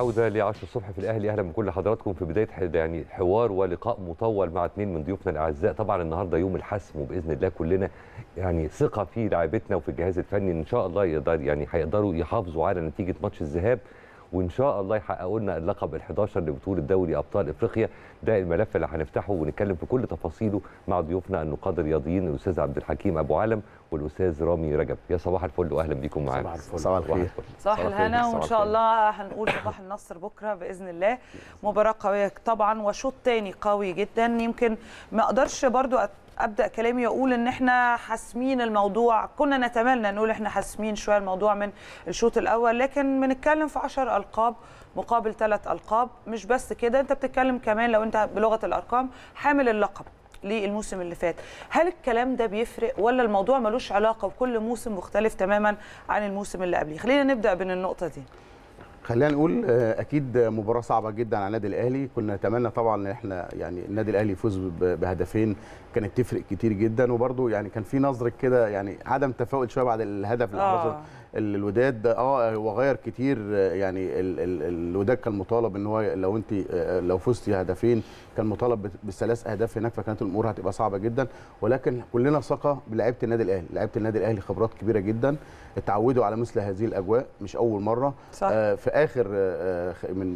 العوده ل 10 الصبح في الاهلي اهلا بكل حضراتكم في بدايه ح- يعني حوار ولقاء مطول مع اثنين من ضيوفنا الاعزاء طبعا النهارده يوم الحسم وباذن الله كلنا يعني ثقه في لاعبتنا وفي الجهاز الفني ان شاء الله يقدر يعني هيقدروا يحافظوا على نتيجه ماتش الذهاب وان شاء الله يحققوا لنا اللقب ال11 لبطوله دوري ابطال افريقيا ده الملف اللي هنفتحه ونتكلم في كل تفاصيله مع ضيوفنا النقاد الرياضيين الاستاذ عبد الحكيم ابو علم والاستاذ رامي رجب يا صباح الفل واهلا بيكم معانا صباح الفل. صباح الخير. صباح صباح الهنا الخير. وان صباح شاء الخير. الله هنقول صباح النصر بكره باذن الله مباراه قويه طبعا وشوط تاني قوي جدا يمكن ما اقدرش برضو أت- ابدا كلامي واقول ان احنا حاسمين الموضوع كنا نتمنى نقول احنا حاسمين شويه الموضوع من الشوط الاول لكن بنتكلم في 10 القاب مقابل ثلاث القاب مش بس كده انت بتتكلم كمان لو انت بلغه الارقام حامل اللقب للموسم اللي فات هل الكلام ده بيفرق ولا الموضوع ملوش علاقه وكل موسم مختلف تماما عن الموسم اللي قبليه خلينا نبدا من النقطه دي خلينا نقول آه، اكيد مباراه صعبه جدا على النادي الاهلي كنا نتمنى طبعا ان احنا يعني النادي الاهلي يفوز ب- بهدفين كانت تفرق كتير جدا وبرده يعني كان في نظره كده يعني عدم تفاؤل شويه بعد الهدف اللي آه. حصل الوداد ده اه هو غير كتير آه، يعني ال- ال- الوداد كان مطالب ان هو لو انت آه، لو فزتي هدفين كان مطالب بت- بالثلاث اهداف هناك فكانت الامور هتبقى صعبه جدا ولكن كلنا ثقه بلعيبه النادي الاهلي لعيبه النادي الاهلي خبرات كبيره جدا اتعودوا على مثل هذه الاجواء مش اول مره صح. آه، في اخر آه، خ- من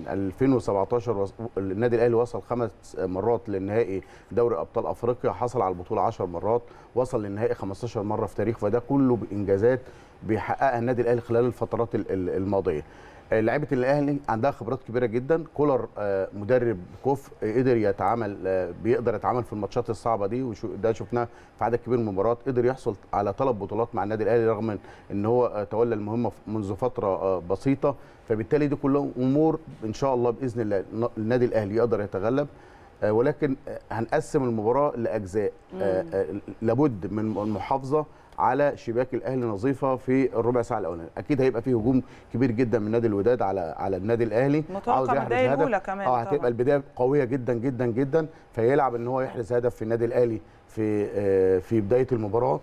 2017 وص- النادي الاهلي وصل خمس مرات للنهائي دوري ابطال افريقيا حصل على البطوله 10 مرات وصل للنهائي 15 مره في تاريخه فده كله بانجازات بيحققها النادي الاهلي خلال الفترات ال- ال- الماضيه آه، لعيبه الاهلي عندها خبرات كبيره جدا كولر آه، مدرب كفء آه، قدر يتعامل آه، بيقدر يتعامل في الماتشات الصعبه دي وده شفناه في عدد كبير من المباريات قدر يحصل على ثلاث بطولات مع النادي الاهلي رغم من ان هو آه، تولى المهمه منذ فتره آه، بسيطه فبالتالي دي كلها امور ان شاء الله باذن الله الن- النادي الاهلي يقدر يتغلب آه، ولكن آه، هنقسم المباراه لاجزاء آه، آه، لابد من المحافظه على شباك الاهلي نظيفه في الربع ساعه الاولانيه اكيد هيبقى فيه هجوم كبير جدا من نادي الوداد على على النادي الاهلي متوقع عاوز من يحرز الدقايق هدف. الأولى كمان اه طبعاً. هتبقى البدايه قويه جدا جدا جدا فيلعب ان هو يحرز هدف في النادي الاهلي في آه، في بدايه المباراه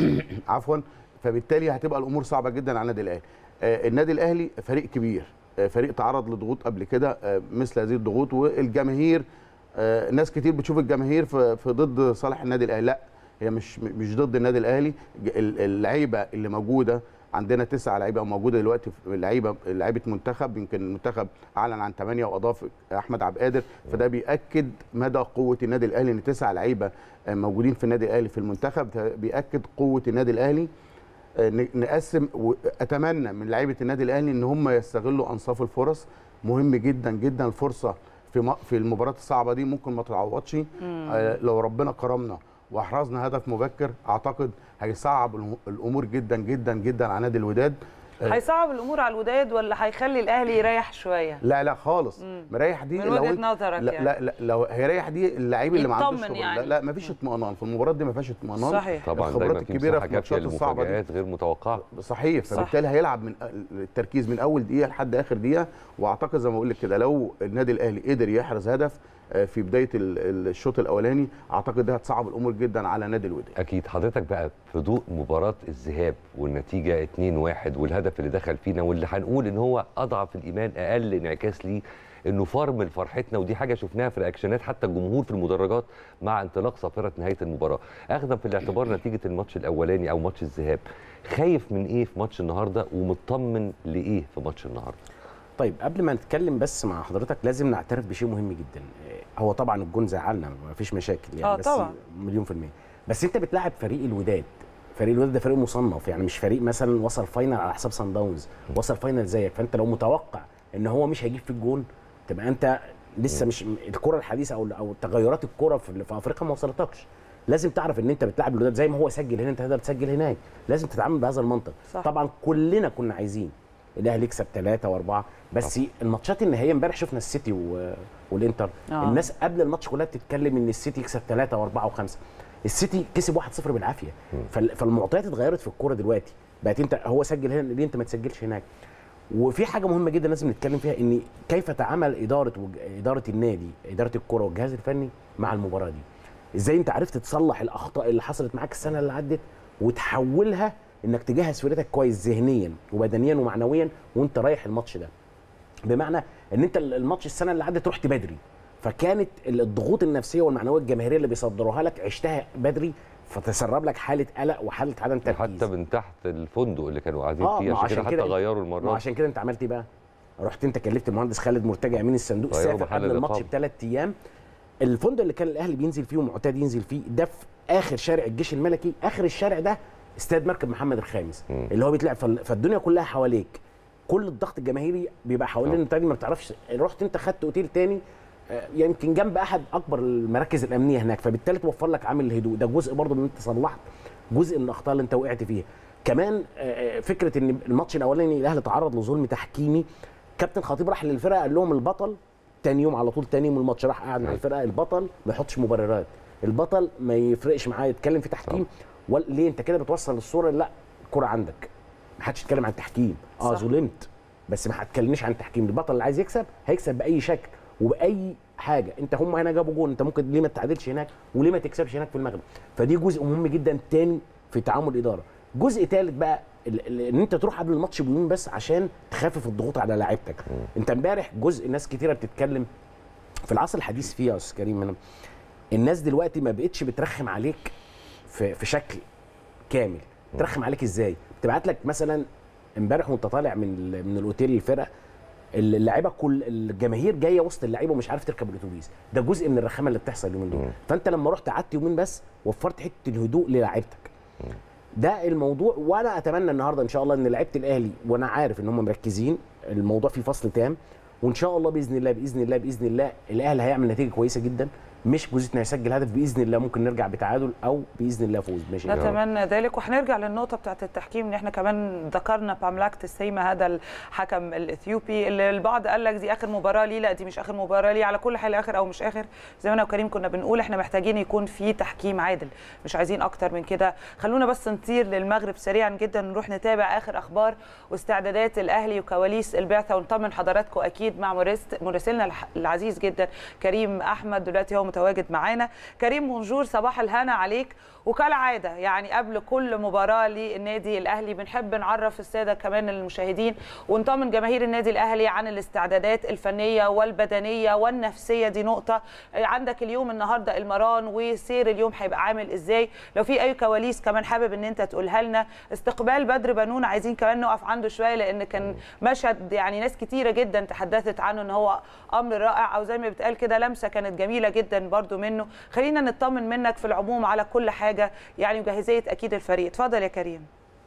عفوا فبالتالي هتبقى الامور صعبه جدا على النادي الاهلي آه، النادي الاهلي فريق كبير آه، فريق تعرض لضغوط قبل كده آه، مثل هذه الضغوط والجماهير آه، ناس كتير بتشوف الجماهير في في ضد صالح النادي الاهلي لا هي مش مش ضد النادي الاهلي ج- ال- اللعيبه اللي موجوده عندنا تسعة لعيبه موجوده دلوقتي في لعيبه لعيبه منتخب يمكن المنتخب اعلن عن ثمانيه واضاف احمد عبد القادر فده بياكد مدى قوه النادي الاهلي ان تسعة لعيبه آه، موجودين في النادي الاهلي في المنتخب ده بياكد قوه النادي الاهلي آه، ن- نقسم واتمنى من لعيبه النادي الاهلي ان هم يستغلوا انصاف الفرص مهم جدا جدا الفرصه في م- في المباراه الصعبه دي ممكن ما تتعوضش آه، لو ربنا كرمنا واحرزنا هدف مبكر اعتقد هيصعب الم- الامور جدا جدا جدا على نادي الوداد آه، هيصعب الامور على الوداد ولا هيخلي الاهلي يريح شويه لا لا خالص مم. مريح دي من لو وجهة انت- نظرك لا, يعني. لا لا لو هيريح دي اللعيب اللي ما عندوش يطمن خبرة. يعني. لا, لا مفيش اطمئنان في المباراه دي ما فيهاش اطمئنان صحيح طبعا الخبرات دايما في الكبيرة مساحه في كافيه الماتشات الصعبة دي. لمفاجآت غير متوقعه صحيح صح. فبالتالي هيلعب من التركيز من اول دقيقه لحد اخر دقيقه واعتقد زي ما بقول لك كده لو النادي الاهلي قدر يحرز هدف آه، في بدايه ال- الشوط الاولاني اعتقد ده هتصعب الامور جدا على نادي الوداد اكيد حضرتك بقى في ضوء مباراه الذهاب والنتيجه 2-1 والهدف اللي دخل فينا واللي هنقول ان هو اضعف الايمان اقل انعكاس ليه انه فرمل فرحتنا ودي حاجه شفناها في رياكشنات حتى الجمهور في المدرجات مع انطلاق صافره نهايه المباراه اخذا في الاعتبار نتيجه الماتش الاولاني او ماتش الذهاب خايف من ايه في ماتش النهارده ومطمن لايه في ماتش النهارده طيب قبل ما نتكلم بس مع حضرتك لازم نعترف بشيء مهم جدا آه، هو طبعا الجون زعلنا ما فيش مشاكل يعني آه، بس طبعا. مليون في المية بس انت بتلاعب فريق الوداد فريق الوداد ده فريق مصنف يعني مش فريق مثلا وصل فاينل على حساب سان داونز وصل فاينل زيك فانت لو متوقع ان هو مش هيجيب في الجون تبقى انت لسه مش الكره الحديثه او او تغيرات الكره في, في افريقيا ما وصلتكش لازم تعرف ان انت بتلعب الوداد زي ما هو سجل هنا انت تقدر تسجل هناك لازم تتعامل بهذا المنطق صح. طبعا كلنا كنا عايزين الاهلي يكسب ثلاثة وأربعة بس الماتشات النهائية امبارح شفنا السيتي و... والإنتر آه. آه. الناس قبل الماتش كلها بتتكلم إن السيتي يكسب ثلاثة وأربعة وخمسة السيتي كسب 1-0 بالعافية فال... فالمعطيات اتغيرت في الكورة دلوقتي بقت أنت هو سجل هنا ليه أنت ما تسجلش هناك وفي حاجة مهمة جدا لازم نتكلم فيها إن كيف تعامل إدارة وج... إدارة النادي إدارة الكرة والجهاز الفني مع المباراة دي ازاي انت عرفت تصلح الاخطاء اللي حصلت معاك السنه اللي عدت وتحولها انك تجهز فرقتك كويس ذهنيا وبدنيا ومعنويا وانت رايح الماتش ده بمعنى ان انت الماتش السنه اللي عدت رحت بدري فكانت الضغوط النفسيه والمعنويه الجماهيريه اللي بيصدروها لك عشتها بدري فتسرب لك حاله قلق وحاله عدم تركيز حتى من تحت الفندق اللي كانوا قاعدين اه فيه ما عشان كده حتى أنت- غيروا ما المره عشان كده انت عملت ايه بقى؟ رحت انت كلفت المهندس خالد مرتجع يمين الصندوق غيروا سافر محل قبل الماتش الإقامة. بثلاث ايام الفندق اللي كان الاهلي بينزل فيه ومعتاد ينزل فيه ده في اخر شارع الجيش الملكي اخر الشارع ده استاد مركب محمد الخامس مم. اللي هو بيتلعب فال- فالدنيا كلها حواليك كل الضغط الجماهيري بيبقى حوالين طبعا. التاني ما بتعرفش رحت انت خدت اوتيل تاني آه، يمكن جنب احد اكبر المراكز الامنيه هناك فبالتالي توفر لك عامل الهدوء ده جزء برضه من انت صلحت جزء من الاخطاء اللي انت وقعت فيها كمان آه، آه، فكره ان الماتش الاولاني الاهلي تعرض لظلم تحكيمي كابتن خطيب راح للفرقه قال لهم البطل تاني يوم على طول تاني يوم الماتش راح قعد مع أيوة. الفرقه البطل ما يحطش مبررات البطل ما يفرقش معاه يتكلم في تحكيم ولا ليه انت كده بتوصل الصوره لا الكره عندك ما حدش يتكلم عن تحكيم اه صح. ظلمت بس ما هتكلمنيش عن تحكيم البطل اللي عايز يكسب هيكسب باي شكل وباي حاجه انت هم هنا جابوا جون انت ممكن ليه ما تتعادلش هناك وليه ما تكسبش هناك في المغرب فدي جزء مهم جدا تاني في تعامل الاداره جزء ثالث بقى ال- ال- ان انت تروح قبل الماتش بيومين بس عشان تخفف الضغوط على لاعيبتك انت امبارح جزء ناس كتيره بتتكلم في العصر الحديث فيه يا استاذ كريم أنا الناس دلوقتي ما بقتش بترخم عليك في في شكل كامل ترخم عليك ازاي بتبعت لك مثلا امبارح وانت طالع من ال- من الاوتيل الفرقه اللعيبه كل الجماهير جايه وسط اللعيبه ومش عارف تركب الاتوبيس ده جزء من الرخامه اللي بتحصل اليومين دول مم. فانت لما رحت قعدت يومين بس وفرت حته الهدوء للاعيبتك ده الموضوع وانا اتمنى النهارده ان شاء الله ان لعيبه الاهلي وانا عارف ان هم مركزين الموضوع فيه فصل تام وان شاء الله باذن الله باذن الله باذن الله الاهلي هيعمل نتيجه كويسه جدا مش جزء انه يسجل هدف باذن الله ممكن نرجع بتعادل او باذن الله فوز ماشي نتمنى ذلك وهنرجع للنقطه بتاعت التحكيم ان احنا كمان ذكرنا باملاك تسيما هذا الحكم الاثيوبي اللي البعض قال لك دي اخر مباراه ليه لا دي مش اخر مباراه ليه على كل حال اخر او مش اخر زي ما انا وكريم كنا بنقول احنا محتاجين يكون في تحكيم عادل مش عايزين اكتر من كده خلونا بس نطير للمغرب سريعا جدا نروح نتابع اخر اخبار واستعدادات الاهلي وكواليس البعثه ونطمن حضراتكم اكيد مع مرست- مراسلنا الح- العزيز جدا كريم احمد دلوقتي هو متواجد معانا كريم بونجور صباح الهنا عليك وكالعاده يعني قبل كل مباراه للنادي الاهلي بنحب نعرف الساده كمان المشاهدين ونطمن جماهير النادي الاهلي عن الاستعدادات الفنيه والبدنيه والنفسيه دي نقطه عندك اليوم النهارده المران وسير اليوم هيبقى عامل ازاي لو في اي كواليس كمان حابب ان انت تقولها لنا استقبال بدر بنون عايزين كمان نقف عنده شويه لان كان مشهد يعني ناس كتيره جدا تحدثت عنه ان هو امر رائع او زي ما بتقال كده لمسه كانت جميله جدا برضو منه خلينا نطمن منك في العموم على كل حاجه يعني وجاهزيه اكيد الفريق اتفضل يا كريم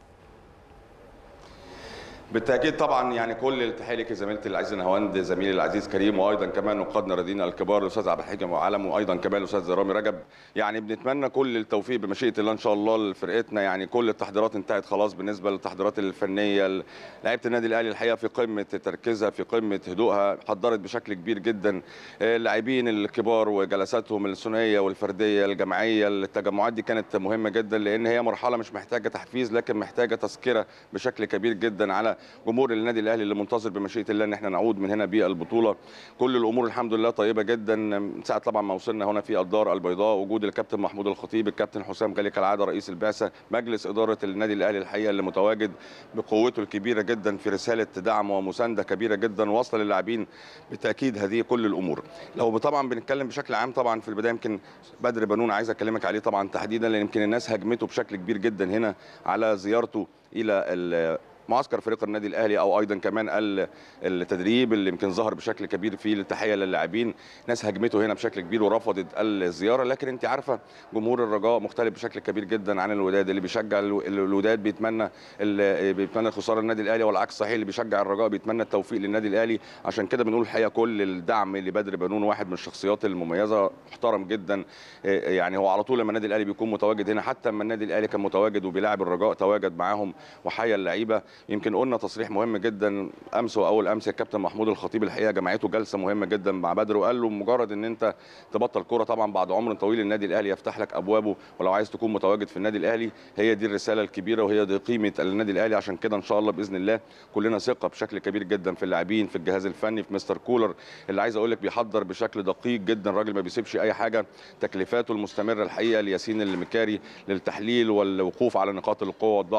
بالتاكيد طبعا يعني كل التحيه لك زميلتي العزيزه نهاوند زميلي العزيز كريم وايضا كمان نقادنا الرياضيين الكبار الاستاذ عبد الحكيم وعلم وايضا كمان الاستاذ رامي رجب يعني بنتمنى كل التوفيق بمشيئه الله ان شاء الله لفرقتنا يعني كل التحضيرات انتهت خلاص بالنسبه للتحضيرات الفنيه لعيبه النادي الاهلي الحقيقه في قمه تركيزها في قمه هدوءها حضرت بشكل كبير جدا اللاعبين الكبار وجلساتهم الثنائيه والفرديه الجماعيه التجمعات دي كانت مهمه جدا لان هي مرحله مش محتاجه تحفيز لكن محتاجه تذكره بشكل كبير جدا على جمهور النادي الاهلي اللي منتظر بمشيئه الله ان احنا نعود من هنا بالبطوله كل الامور الحمد لله طيبه جدا من ساعه طبعا ما وصلنا هنا في الدار البيضاء وجود الكابتن محمود الخطيب الكابتن حسام غالي كالعاده رئيس البعثه مجلس اداره النادي الاهلي الحقيقه اللي متواجد بقوته الكبيره جدا في رساله دعم ومسانده كبيره جدا واصله للاعبين بالتاكيد هذه كل الامور لو طبعا بنتكلم بشكل عام طبعا في البدايه يمكن بدر بنون عايز اكلمك عليه طبعا تحديدا لان يمكن الناس هجمته بشكل كبير جدا هنا على زيارته الى معسكر فريق النادي الاهلي او ايضا كمان التدريب اللي يمكن ظهر بشكل كبير فيه التحيه للاعبين ناس هجمته هنا بشكل كبير ورفضت الزياره لكن انت عارفه جمهور الرجاء مختلف بشكل كبير جدا عن الوداد اللي بيشجع الوداد بيتمنى بيتمنى خساره النادي الاهلي والعكس صحيح اللي بيشجع الرجاء بيتمنى التوفيق للنادي الاهلي عشان كده بنقول الحقيقه كل الدعم لبدر بنون واحد من الشخصيات المميزه محترم جدا يعني هو على طول لما النادي الاهلي بيكون متواجد هنا حتى لما النادي الاهلي كان متواجد وبيلاعب الرجاء تواجد معاهم وحيا اللعيبه يمكن قلنا تصريح مهم جدا امس واول امس الكابتن محمود الخطيب الحقيقه جمعته جلسه مهمه جدا مع بدر وقال له مجرد ان انت تبطل كوره طبعا بعد عمر طويل النادي الاهلي يفتح لك ابوابه ولو عايز تكون متواجد في النادي الاهلي هي دي الرساله الكبيره وهي دي قيمه النادي الاهلي عشان كده ان شاء الله باذن الله كلنا ثقه بشكل كبير جدا في اللاعبين في الجهاز الفني في مستر كولر اللي عايز اقول لك بيحضر بشكل دقيق جدا راجل ما بيسيبش اي حاجه تكليفاته المستمره الحقيقه لياسين المكاري للتحليل والوقوف على نقاط القوه والضعف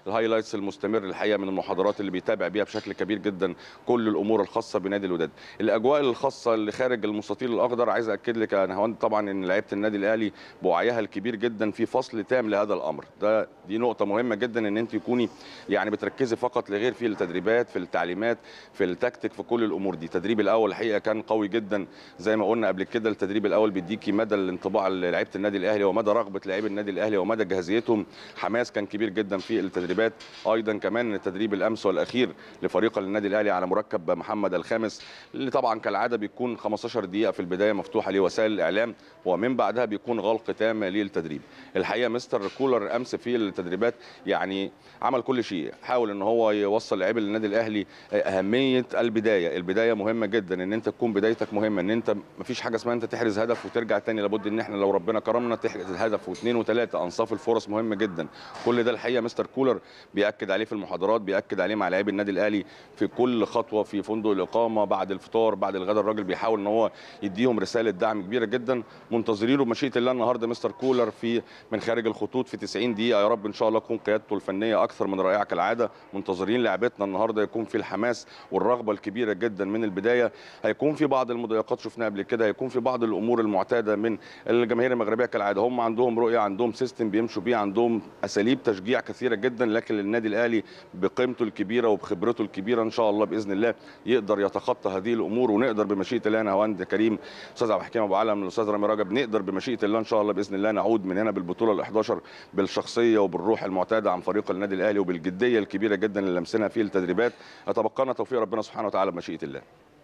الهايلايتس المستمر الحقيقه من المحاضرات اللي بيتابع بيها بشكل كبير جدا كل الامور الخاصه بنادي الوداد الاجواء الخاصه اللي خارج المستطيل الاخضر عايز اكد لك يا نهاوند طبعا ان لعيبه النادي الاهلي بوعيها الكبير جدا في فصل تام لهذا الامر ده دي نقطه مهمه جدا ان انت تكوني يعني بتركزي فقط لغير في التدريبات في التعليمات في التكتيك في كل الامور دي التدريب الاول الحقيقه كان قوي جدا زي ما قلنا قبل كده التدريب الاول بيديكي مدى الانطباع لعيبه النادي الاهلي ومدى رغبه لاعبي النادي الاهلي ومدى جاهزيتهم حماس كان كبير جدا في التدريبات ايضا كمان التدريب الامس والاخير لفريق النادي الاهلي على مركب محمد الخامس اللي طبعا كالعاده بيكون 15 دقيقه في البدايه مفتوحه لوسائل الاعلام ومن بعدها بيكون غلق تام للتدريب الحقيقه مستر كولر امس في التدريبات يعني عمل كل شيء حاول ان هو يوصل لاعبي النادي الاهلي اهميه البدايه البدايه مهمه جدا ان انت تكون بدايتك مهمه ان انت مفيش حاجه اسمها انت تحرز هدف وترجع تاني لابد ان احنا لو ربنا كرمنا تحرز الهدف واثنين وثلاثه انصاف الفرص مهمه جدا كل ده الحقيقه مستر كولر بياكد عليه في المحاضرات بياكد عليه مع لاعبي النادي الاهلي في كل خطوه في فندق الاقامه بعد الفطار بعد الغداء الراجل بيحاول ان هو يديهم رساله دعم كبيره جدا منتظرينه بمشيئه الله النهارده مستر كولر في من خارج الخطوط في 90 دقيقه يا رب ان شاء الله تكون قيادته الفنيه اكثر من رائعه كالعاده منتظرين لعبتنا النهارده يكون في الحماس والرغبه الكبيره جدا من البدايه هيكون في بعض المضايقات شفناها قبل كده هيكون في بعض الامور المعتاده من الجماهير المغربيه كالعاده هم عندهم رؤيه عندهم سيستم بيمشوا بيه عندهم اساليب تشجيع كثيره جدا لكن النادي الاهلي بقيمته الكبيره وبخبرته الكبيره ان شاء الله باذن الله يقدر يتخطى هذه الامور ونقدر بمشيئه الله انا هوند كريم استاذ عبد الحكيم ابو علم الاستاذ رامي رجب نقدر بمشيئه الله ان شاء الله باذن الله نعود من هنا بالبطوله ال11 بالشخصيه وبالروح المعتاده عن فريق النادي الاهلي وبالجديه الكبيره جدا اللي لمسنا في التدريبات اتبقانا توفيق ربنا سبحانه وتعالى بمشيئه الله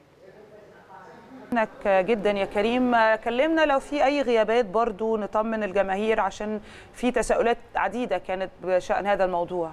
منك جدا يا كريم كلمنا لو في اي غيابات برضو نطمن الجماهير عشان في تساؤلات عديده كانت بشان هذا الموضوع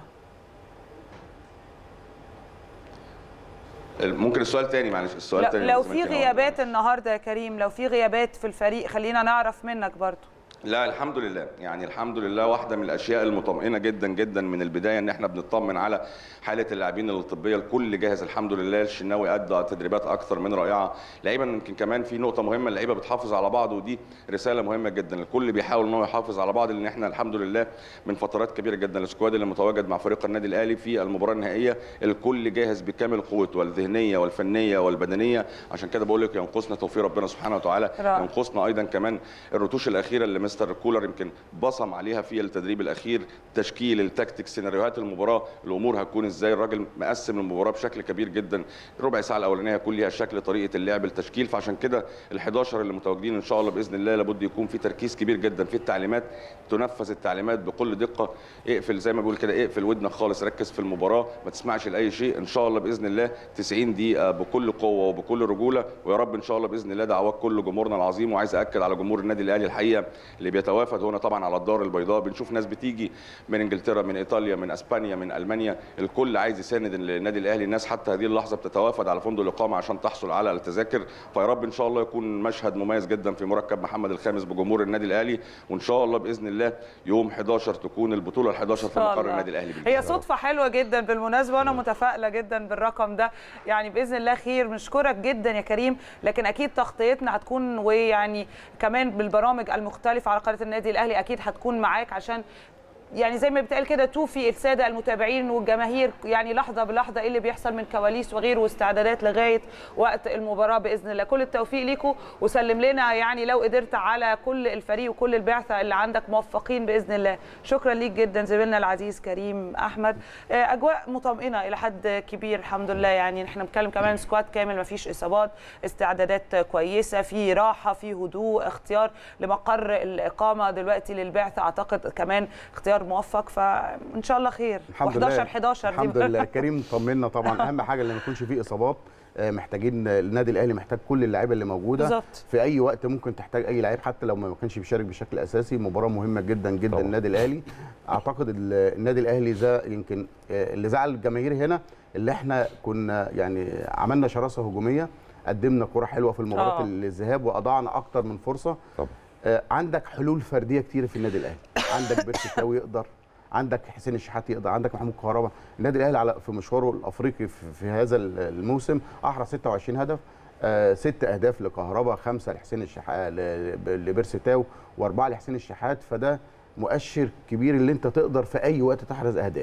ممكن السؤال تاني معلش السؤال لو, تاني لو لازم في أنت- غيابات النهارده يا كريم لو في غيابات في الفريق خلينا نعرف منك برضو لا الحمد لله يعني الحمد لله واحده من الاشياء المطمئنه جدا جدا من البدايه ان احنا بنطمن على حاله اللاعبين الطبيه الكل جاهز الحمد لله الشناوي ادى تدريبات اكثر من رائعه لعيبه يمكن كمان في نقطه مهمه اللعيبه بتحافظ على بعض ودي رساله مهمه جدا الكل بيحاول ان هو يحافظ على بعض لان احنا الحمد لله من فترات كبيره جدا السكواد اللي متواجد مع فريق النادي الاهلي في المباراه النهائيه الكل جاهز بكامل قوته الذهنيه والفنيه والبدنيه عشان كده بقول لك ينقصنا توفيق ربنا سبحانه وتعالى رائع. ينقصنا ايضا كمان الرتوش الاخيره اللي مستر كولر يمكن بصم عليها في التدريب الاخير تشكيل التكتيك سيناريوهات المباراه الامور هتكون ازاي الراجل مقسم المباراه بشكل كبير جدا ربع ساعه الاولانيه هيكون ليها شكل طريقه اللعب التشكيل فعشان كده ال11 اللي متواجدين ان شاء الله باذن الله لابد يكون في تركيز كبير جدا في التعليمات تنفذ التعليمات بكل دقه اقفل زي ما بيقول كده اقفل ودنك خالص ركز في المباراه ما تسمعش لاي شيء ان شاء الله باذن الله 90 دقيقه بكل قوه وبكل رجوله ويا رب ان شاء الله باذن الله دعوات كل جمهورنا العظيم وعايز اكد على جمهور النادي الاهلي الحقيقه اللي بيتوافد هنا طبعا على الدار البيضاء بنشوف ناس بتيجي من انجلترا من ايطاليا من اسبانيا من المانيا الكل عايز يساند النادي الاهلي الناس حتى هذه اللحظه بتتوافد على فندق الاقامه عشان تحصل على التذاكر فيا رب ان شاء الله يكون مشهد مميز جدا في مركب محمد الخامس بجمهور النادي الاهلي وان شاء الله باذن الله يوم 11 تكون البطوله ال11 في شاء مقر الله. النادي الاهلي بالجزيرة. هي صدفة حلوة جدا بالمناسبة وأنا متفائلة جدا بالرقم ده يعني بإذن الله خير بنشكرك جدا يا كريم لكن أكيد تغطيتنا هتكون ويعني كمان بالبرامج المختلفة على قناة النادي الأهلي أكيد هتكون معاك عشان يعني زي ما بتقال كده توفي الساده المتابعين والجماهير يعني لحظه بلحظه ايه اللي بيحصل من كواليس وغيره واستعدادات لغايه وقت المباراه باذن الله كل التوفيق ليكم وسلم لنا يعني لو قدرت على كل الفريق وكل البعثه اللي عندك موفقين باذن الله شكرا ليك جدا زميلنا العزيز كريم احمد آه، اجواء مطمئنه الى حد كبير الحمد لله يعني احنا بنتكلم كمان سكواد كامل ما فيش اصابات استعدادات كويسه في راحه في هدوء اختيار لمقر الاقامه دلوقتي للبعثه اعتقد كمان اختيار موفق فان شاء الله خير الحمد لله 11 11 الحمد لله كريم طمنا طبعا اهم حاجه اللي ما يكونش فيه اصابات آه، محتاجين النادي الاهلي محتاج كل اللعيبه اللي موجوده بالظبط. في اي وقت ممكن تحتاج اي لعيب حتى لو ما كانش بيشارك بشكل اساسي مباراه مهمه جدا جدا طبعا. النادي الاهلي اعتقد ال- النادي الاهلي ده يمكن آه، اللي زعل الجماهير هنا اللي احنا كنا يعني عملنا شراسه هجوميه قدمنا كره حلوه في المباراه آه. الذهاب واضعنا اكتر من فرصه طبعا آه، عندك حلول فرديه كتير في النادي الاهلي عندك بيرسي تاوي يقدر عندك حسين الشحات يقدر عندك محمود كهربا النادي الاهلي على في مشواره الافريقي في, في هذا الموسم احرز 26 هدف آه ست اهداف لكهربا خمسه لحسين الشحات لبيرسي تاو واربعه لحسين الشحات فده مؤشر كبير اللي انت تقدر في اي وقت تحرز اهداف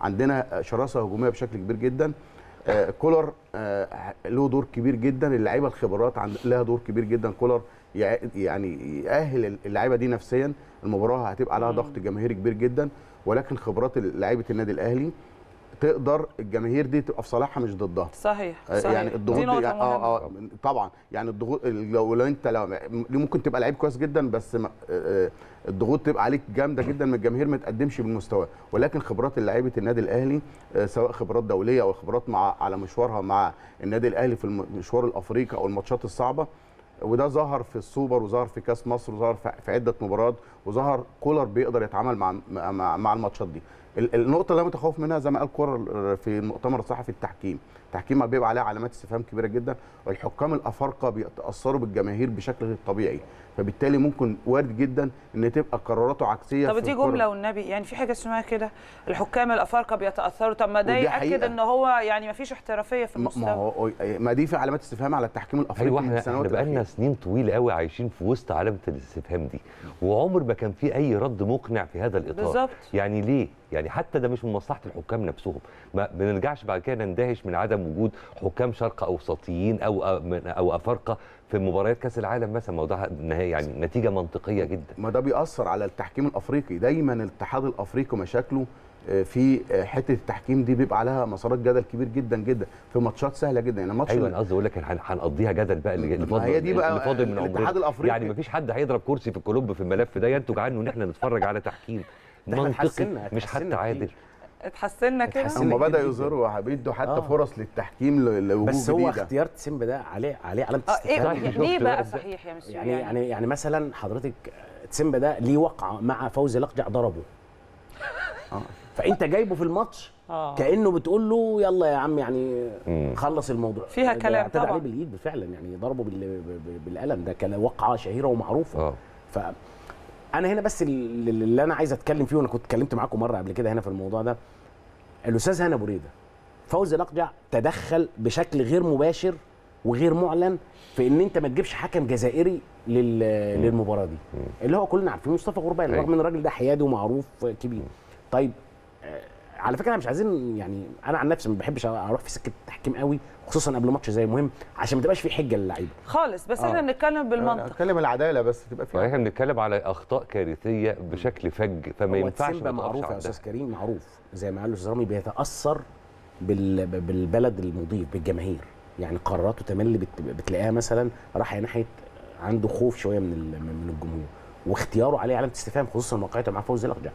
عندنا شراسه هجوميه بشكل كبير جدا آه، كولر آه، له دور كبير جدا اللعيبه الخبرات عند لها دور كبير جدا كولر يع- يعني يأهل اللعيبه دي نفسيا المباراه هتبقى عليها ضغط جماهيري كبير جدا ولكن خبرات لعيبه النادي الاهلي تقدر الجماهير دي تبقى في صالحها مش ضدها صحيح آه، صحيح يعني الضغوط دي دي نقطة يعني مهمة. اه اه طبعا يعني الضغوط لو, لو انت لو دي ممكن تبقى لعيب كويس جدا بس ما- آه، الضغوط تبقى عليك جامده جدا من الجماهير ما تقدمش بالمستوى ولكن خبرات لعيبه النادي الاهلي آه، سواء خبرات دوليه او خبرات مع على مشوارها مع النادي الاهلي في المشوار الافريقي او الماتشات الصعبه وده ظهر في السوبر وظهر في كاس مصر وظهر في في عده مباريات وظهر كولر بيقدر يتعامل مع مع, مع الماتشات دي ال- النقطه اللي انا متخوف منها زي ما قال كولر في المؤتمر الصحفي التحكيم التحكيم بيبقى عليه علامات استفهام كبيره جدا والحكام الافارقه بيتاثروا بالجماهير بشكل غير طبيعي فبالتالي ممكن وارد جدا ان تبقى قراراته عكسيه طب في دي الكرة. جمله والنبي يعني في حاجه اسمها كده الحكام الافارقه بيتاثروا طب ما ده ودي ياكد حقيقة. ان هو يعني ما فيش احترافيه في ما- المستوى ما هو ما دي في علامات استفهام على التحكيم الافريقي ايوه من احنا السنوات احنا بقالنا الأخيرة. سنين طويله قوي عايشين في وسط علامه الاستفهام دي وعمر ما كان في اي رد مقنع في هذا الاطار بالظبط. يعني ليه يعني حتى ده مش من مصلحه الحكام نفسهم ما بنرجعش بعد كده نندهش من عدم وجود حكام شرق اوسطيين او او افارقه في مباريات كاس العالم مثلا ما هو ده النهاية يعني نتيجه منطقيه جدا ما ده بيأثر على التحكيم الافريقي دايما الاتحاد الافريقي مشاكله آه، في آه، حته التحكيم دي بيبقى عليها مسارات جدل كبير جدا جدا في ماتشات سهله جدا يعني ماتش ايوه ال- انا قصدي اقول لك هن- هنقضيها جدل بقى اللي اللي ما فاضل هي دي بقى اللي فاضل من الاتحاد عمرنا الأفريقي. يعني مفيش حد هيضرب كرسي في الكلوب في الملف ده ينتج عنه ان احنا نتفرج على تحكيم ده احنا منطقي اتحسنا- مش اتحسنا حتى عادل كتير. اتحسنا كده اتحسنا. هم كتير بدأوا جداً. يظهروا بيدوا حتى آه. فرص للتحكيم ل- لوجوه بس هو جديده اختيار تسيمبا ده عليه عليه علامه اه ايه استفهام صحيح. ليه شفت بقى بقى صحيح يا مسيو يعني يعني يعني مثلا حضرتك تسيمبا ده ليه وقعه مع فوزي لقجع ضربه فانت جايبه في الماتش آه. كانه بتقول له يلا يا عم يعني مم. خلص الموضوع فيها ده كلام اعتدى طبعاً. عليه بالايد فعلا يعني ضربه بال- ب- ب- بالقلم ده كان وقعه شهيره ومعروفه اه ف انا هنا بس ال- اللي انا عايز اتكلم فيه وانا كنت اتكلمت معاكم مره قبل كده هنا في الموضوع ده الاستاذ هنا ابو ريده فوزي الاقجع تدخل بشكل غير مباشر وغير معلن في ان انت ما تجيبش حكم جزائري لل... للمباراه دي اللي هو كلنا عارفين مصطفى غربال أيوة. رغم ان الراجل ده حيادي ومعروف كبير طيب آه، على فكره انا مش عايزين يعني انا عن نفسي ما بحبش اروح في سكه التحكيم قوي خصوصا قبل ماتش زي مهم عشان ما تبقاش في حجه للعيبه خالص بس آه. احنا بنتكلم بالمنطق اتكلم العداله بس تبقى فيها فاحنا بنتكلم على اخطاء كارثيه بشكل فج فما هو ينفعش تسيمبا ما تقفش معروف يا عندها. استاذ كريم معروف زي ما قال الاستاذ رامي بيتاثر بال... بالبلد المضيف بالجماهير يعني قراراته تملي بت... بتلاقيها مثلا راح ناحيه عنده خوف شويه من ال... من الجمهور واختياره عليه علامه استفهام خصوصا موقعته مع فوزي الاقجع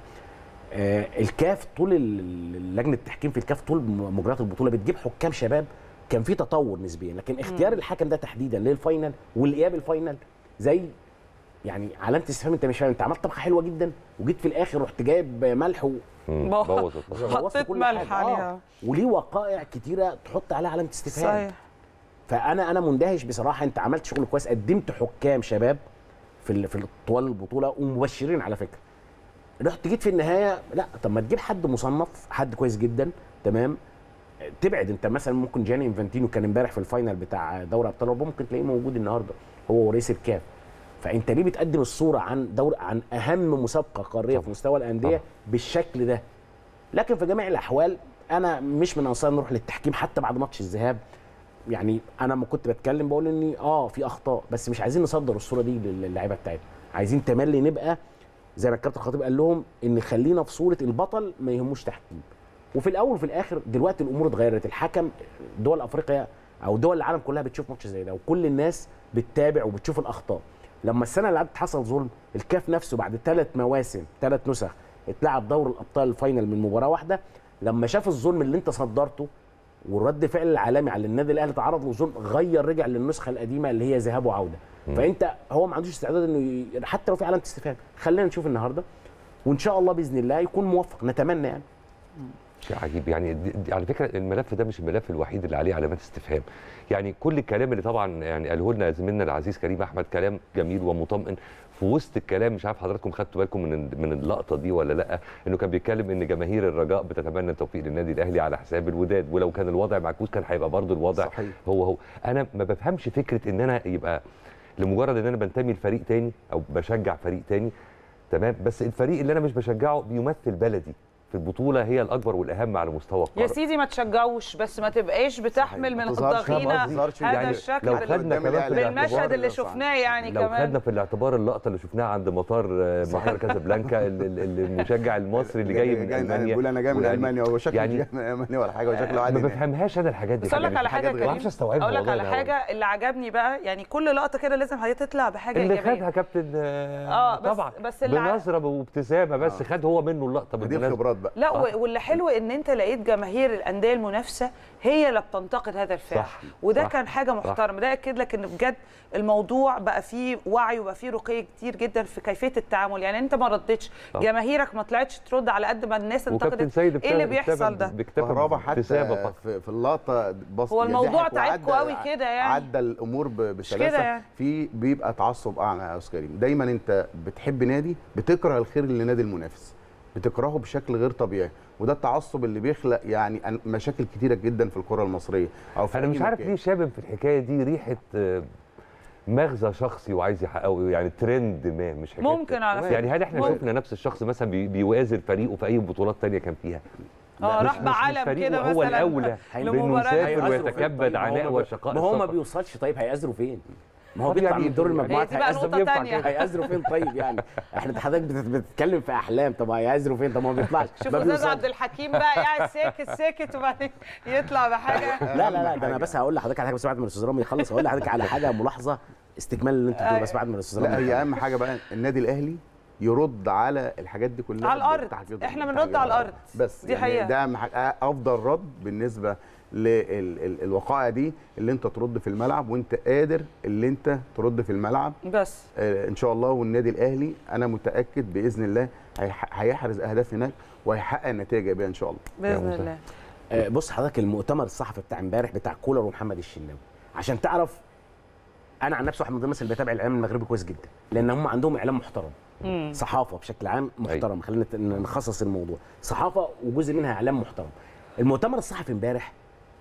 آه الكاف طول ال- لجنه التحكيم في الكاف طول م- مجريات البطوله بتجيب حكام شباب كان في تطور نسبيا لكن اختيار الحكم ده تحديدا للفاينل والاياب الفاينل زي يعني علامه استفهام انت مش فاهم انت عملت طبخه حلوه جدا وجيت في الاخر رحت جايب ملح و... مم، بوظ. بوظ التصرف. بوظت حطيت كل ملح حاجة. عليها. آه. وليه وقائع كتيره تحط عليها علامه استفهام صحيح فانا انا مندهش بصراحه انت عملت شغل كويس قدمت حكام شباب في ال- في طوال البطوله ومبشرين على فكره رحت جيت في النهايه لا طب ما تجيب حد مصنف حد كويس جدا تمام تبعد انت مثلا ممكن جاني انفانتينو كان امبارح في الفاينل بتاع دوري ابطال اوروبا ممكن تلاقيه موجود النهارده هو ورئيس الكاف فانت ليه بتقدم الصوره عن دور عن اهم مسابقه قاريه في مستوى الانديه طبعا. بالشكل ده لكن في جميع الاحوال انا مش من انصار نروح للتحكيم حتى بعد ماتش الذهاب يعني انا لما كنت بتكلم بقول اني اه في اخطاء بس مش عايزين نصدر الصوره دي للعيبه بتاعتنا عايزين تملي نبقى زي ما الكابتن خطيب قال لهم ان خلينا في صوره البطل ما يهموش تحكيم وفي الاول وفي الاخر دلوقتي الامور اتغيرت الحكم دول افريقيا او دول العالم كلها بتشوف ماتش زي ده وكل الناس بتتابع وبتشوف الاخطاء لما السنه اللي عدت حصل ظلم الكاف نفسه بعد ثلاث مواسم ثلاث نسخ اتلعب دور الابطال الفاينل من مباراه واحده لما شاف الظلم اللي انت صدرته والرد فعل العالمي على النادي الاهلي تعرض لظلم غير رجع للنسخه القديمه اللي هي ذهاب وعوده فانت هو ما عندوش استعداد انه ي... حتى لو في علامه استفهام خلينا نشوف النهارده وان شاء الله باذن الله يكون موفق نتمنى يعني شيء عجيب يعني دي دي على فكره الملف ده مش الملف الوحيد اللي عليه علامات استفهام يعني كل الكلام اللي طبعا يعني قاله لنا زميلنا العزيز كريم احمد كلام جميل ومطمئن في وسط الكلام مش عارف حضراتكم خدتوا بالكم من من اللقطه دي ولا لا انه كان بيتكلم ان جماهير الرجاء بتتمنى التوفيق للنادي الاهلي على حساب الوداد ولو كان الوضع معكوس كان هيبقى برضه الوضع صحيح. هو هو انا ما بفهمش فكره ان انا يبقى لمجرد ان انا بنتمي لفريق تاني او بشجع فريق تاني تمام بس الفريق اللي انا مش بشجعه بيمثل بلدي في البطوله هي الاكبر والاهم على مستوى يا القاره سيدي ما تشجعوش بس ما تبقاش بتحمل من ما تظهرش- الضغينه ما تظهرش هذا يعني الشكل لو بال- خدنا قدام كمان في الأهلي بالمشهد الاعتبار اللي صح. شفناه يعني لو كمان خدنا في الاعتبار اللقطه اللي شفناها عند مطار آه، مطار كازابلانكا ال- ال- ال- المشجع المصري اللي جاي من المانيا بيقول انا جاي من ويعني- المانيا هو شكله يعني- جاي من المانيا ولا حاجه وشكله ما عادي هناك. بفهمهاش انا الحاجات دي بس اقول لك حاجة على مش- حاجه ما كريم بعرفش استوعبها اقول لك والله على أنا حاجه اللي عجبني بقى يعني كل لقطه كده لازم هي تطلع بحاجه اللي ايجابيه خدها كابتن آه، آه، بس- طبعا بس اللي ع- بنظره وابتسامه بس خد هو منه اللقطه دي بالمناسبة. الخبرات بقى لا آه. و- واللي حلو ان انت لقيت جماهير الانديه المنافسه هي اللي بتنتقد هذا الفعل صح، وده صح، كان حاجه محترمه ده ياكد لك ان بجد الموضوع بقى فيه وعي وبقى فيه رقي كتير جدا في كيفيه التعامل يعني انت ما ردتش صح. جماهيرك ما طلعتش ترد على قد ما الناس وكابتن انتقدت سيد ايه اللي ابتسم- بيحصل ده بيكتفي كهربا بابتسامة حتى فقط. في, في اللقطه بص هو الموضوع ضحك تعبكوا وعدى- قوي كده يعني. عدى الامور ب- كده بسلاسه يعني. في بيبقى تعصب اعلى يا استاذ كريم دايما انت بتحب نادي بتكره الخير لنادي المنافس بتكرهه بشكل غير طبيعي وده التعصب اللي بيخلق يعني أن- مشاكل كتيره جدا في الكره المصريه او في انا أي مش عارف مكان. ليه شامم في الحكايه دي ريحه آه، مغزى شخصي وعايز يحققه يعني ترند ما مش حكايه ممكن على فكرة. يعني هل احنا ممكن. شفنا نفس الشخص مثلا بي- بيوازن فريقه في اي بطولات تانية كان فيها اه مش- راح مش- بعلم مش فريقه كده هو مثلا الاولى بانه لمباراة يسافر هيأثروا فين ويتكبد طيب؟ ما هو عناء ما- وشقاء ما هو ما السفر. بيوصلش طيب هيأزروا فين؟ ما هو طب بيطلع يعني من دور المجموعات هي دي بقى هيأزروا نقطة ينفع تانية. كده؟ هيأزروا فين طيب يعني؟ احنا حضرتك بت- بتتكلم في احلام طب هيأزروا فين؟ طب ما هو ما بيطلعش شوف ما استاذ بيوصلش. عبد الحكيم بقى قاعد ساكت ساكت وبعدين يطلع بحاجه لا لا لا ده انا بس هقول لحضرتك على حاجه بس بعد ما الاستاذ رامي يخلص هقول لحضرتك على حاجه ملاحظه استكمال اللي انت بتقوله بس بعد ما الاستاذ رامي لا هي يخلص. اهم حاجه بقى النادي الاهلي يرد على الحاجات دي كلها على الأرض. بالتحقيق- إحنا بنرد بالتحقيق على الأرض. بس دي يعني حقيقة. ده اهم حاجه افضل رد بالنسبه للوقائع دي اللي انت ترد في الملعب وانت قادر اللي انت ترد في الملعب بس آه، ان شاء الله والنادي الاهلي انا متاكد باذن الله هيح- هيحرز اهداف هناك وهيحقق نتائج ايجابيه ان شاء الله باذن موسى. الله آه، بص حضرتك المؤتمر الصحفي بتاع امبارح بتاع كولر ومحمد الشناوي عشان تعرف انا عن نفسي واحد من الناس اللي بتابع الاعلام المغربي كويس جدا لان هم عندهم اعلام محترم مم. صحافه بشكل عام محترم خلينا نت- نخصص الموضوع صحافه وجزء منها اعلام محترم المؤتمر الصحفي امبارح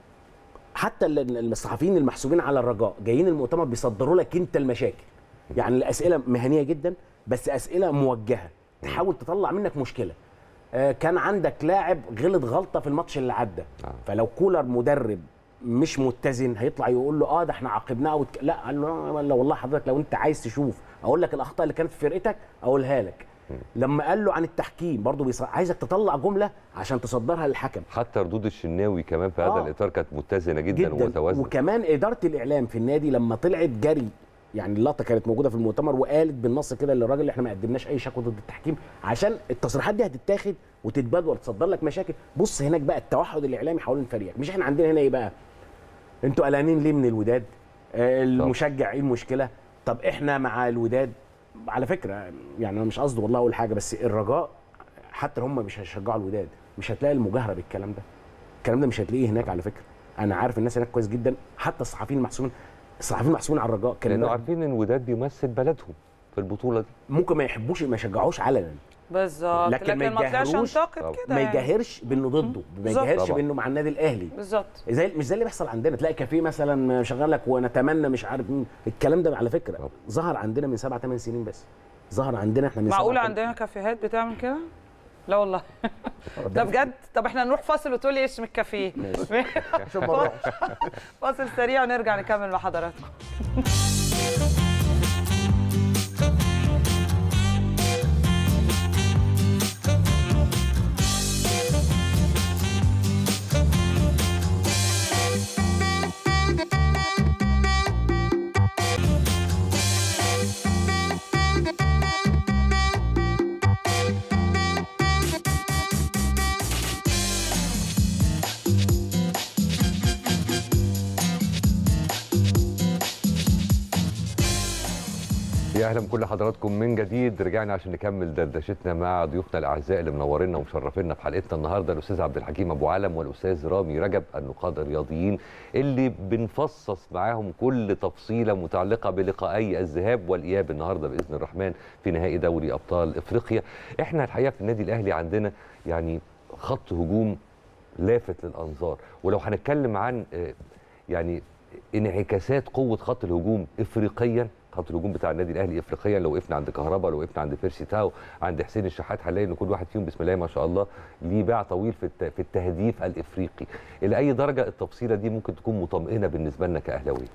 حتى ال- ال- الصحفيين المحسوبين على الرجاء جايين المؤتمر بيصدروا لك انت المشاكل يعني الاسئله مهنيه جدا بس اسئله موجهه تحاول تطلع منك مشكله آه، كان عندك لاعب غلط غلطه في الماتش اللي عدى آه. فلو كولر مدرب مش متزن هيطلع يقول له اه ده احنا عاقبناه وتك... لا قال له لا والله حضرتك لو انت عايز تشوف اقول لك الاخطاء اللي كانت في فرقتك اقولها لك لما قال له عن التحكيم برضه بيص... عايزك تطلع جمله عشان تصدرها للحكم حتى ردود الشناوي كمان في هذا آه. الاطار كانت متزنه جدا, جدا ومتوازنه وكمان اداره الاعلام في النادي لما طلعت جري يعني اللقطه كانت موجوده في المؤتمر وقالت بالنص كده للراجل اللي احنا ما قدمناش اي شكوى ضد التحكيم عشان التصريحات دي هتتاخد وتتبادل وتصدر لك مشاكل بص هناك بقى التوحد الاعلامي حوالين فريقك مش احنا عندنا هنا ايه بقى انتوا قلقانين ليه من الوداد آه، المشجع ايه المشكله طب احنا مع الوداد على فكره يعني انا مش قصدي والله اقول حاجه بس الرجاء حتى هم مش هيشجعوا الوداد مش هتلاقي المجاهره بالكلام ده الكلام ده مش هتلاقيه هناك على فكره انا عارف الناس هناك كويس جدا حتى الصحفيين المحسوبين الصحفيين المحسوبين على الرجاء كان لانه عارفين ان الوداد بيمثل بلدهم في البطوله دي ممكن ما يحبوش ما يشجعوش علنا بالظبط لكن لكن, ما ما طلعش يجهروش- انتقد طب. كده ما يعني. يجاهرش بانه ضده ما بالظبط. يجاهرش طبعا. بانه مع النادي الاهلي بالظبط زي مش زي اللي بيحصل عندنا تلاقي كافيه مثلا شغال لك ونتمنى مش عارف مين الكلام ده على فكره طبعا. ظهر عندنا من سبع ثمان سنين بس ظهر عندنا احنا من معقول سبع- عندنا كافيهات بتعمل كده لا والله ده بجد طب احنا نروح فاصل وتقولي اسم الكافيه فاصل سريع ونرجع نكمل مع حضراتكم يا اهلا بكل حضراتكم من جديد رجعنا عشان نكمل دردشتنا مع ضيوفنا الاعزاء اللي منورينا ومشرفينا في حلقتنا النهارده الاستاذ عبد الحكيم ابو علم والاستاذ رامي رجب النقاد الرياضيين اللي بنفصص معاهم كل تفصيله متعلقه بلقائي الذهاب والاياب النهارده باذن الرحمن في نهائي دوري ابطال افريقيا احنا الحقيقه في النادي الاهلي عندنا يعني خط هجوم لافت للانظار ولو هنتكلم عن آه، يعني انعكاسات قوه خط الهجوم افريقيا خط الهجوم بتاع النادي الاهلي افريقيا لو وقفنا عند كهربا لو وقفنا عند بيرسي تاو عند حسين الشحات هنلاقي ان كل واحد فيهم بسم الله ما شاء الله ليه باع طويل في الت- في التهديف الافريقي الى اي درجه التفصيله دي ممكن تكون مطمئنه بالنسبه لنا كاهلاويه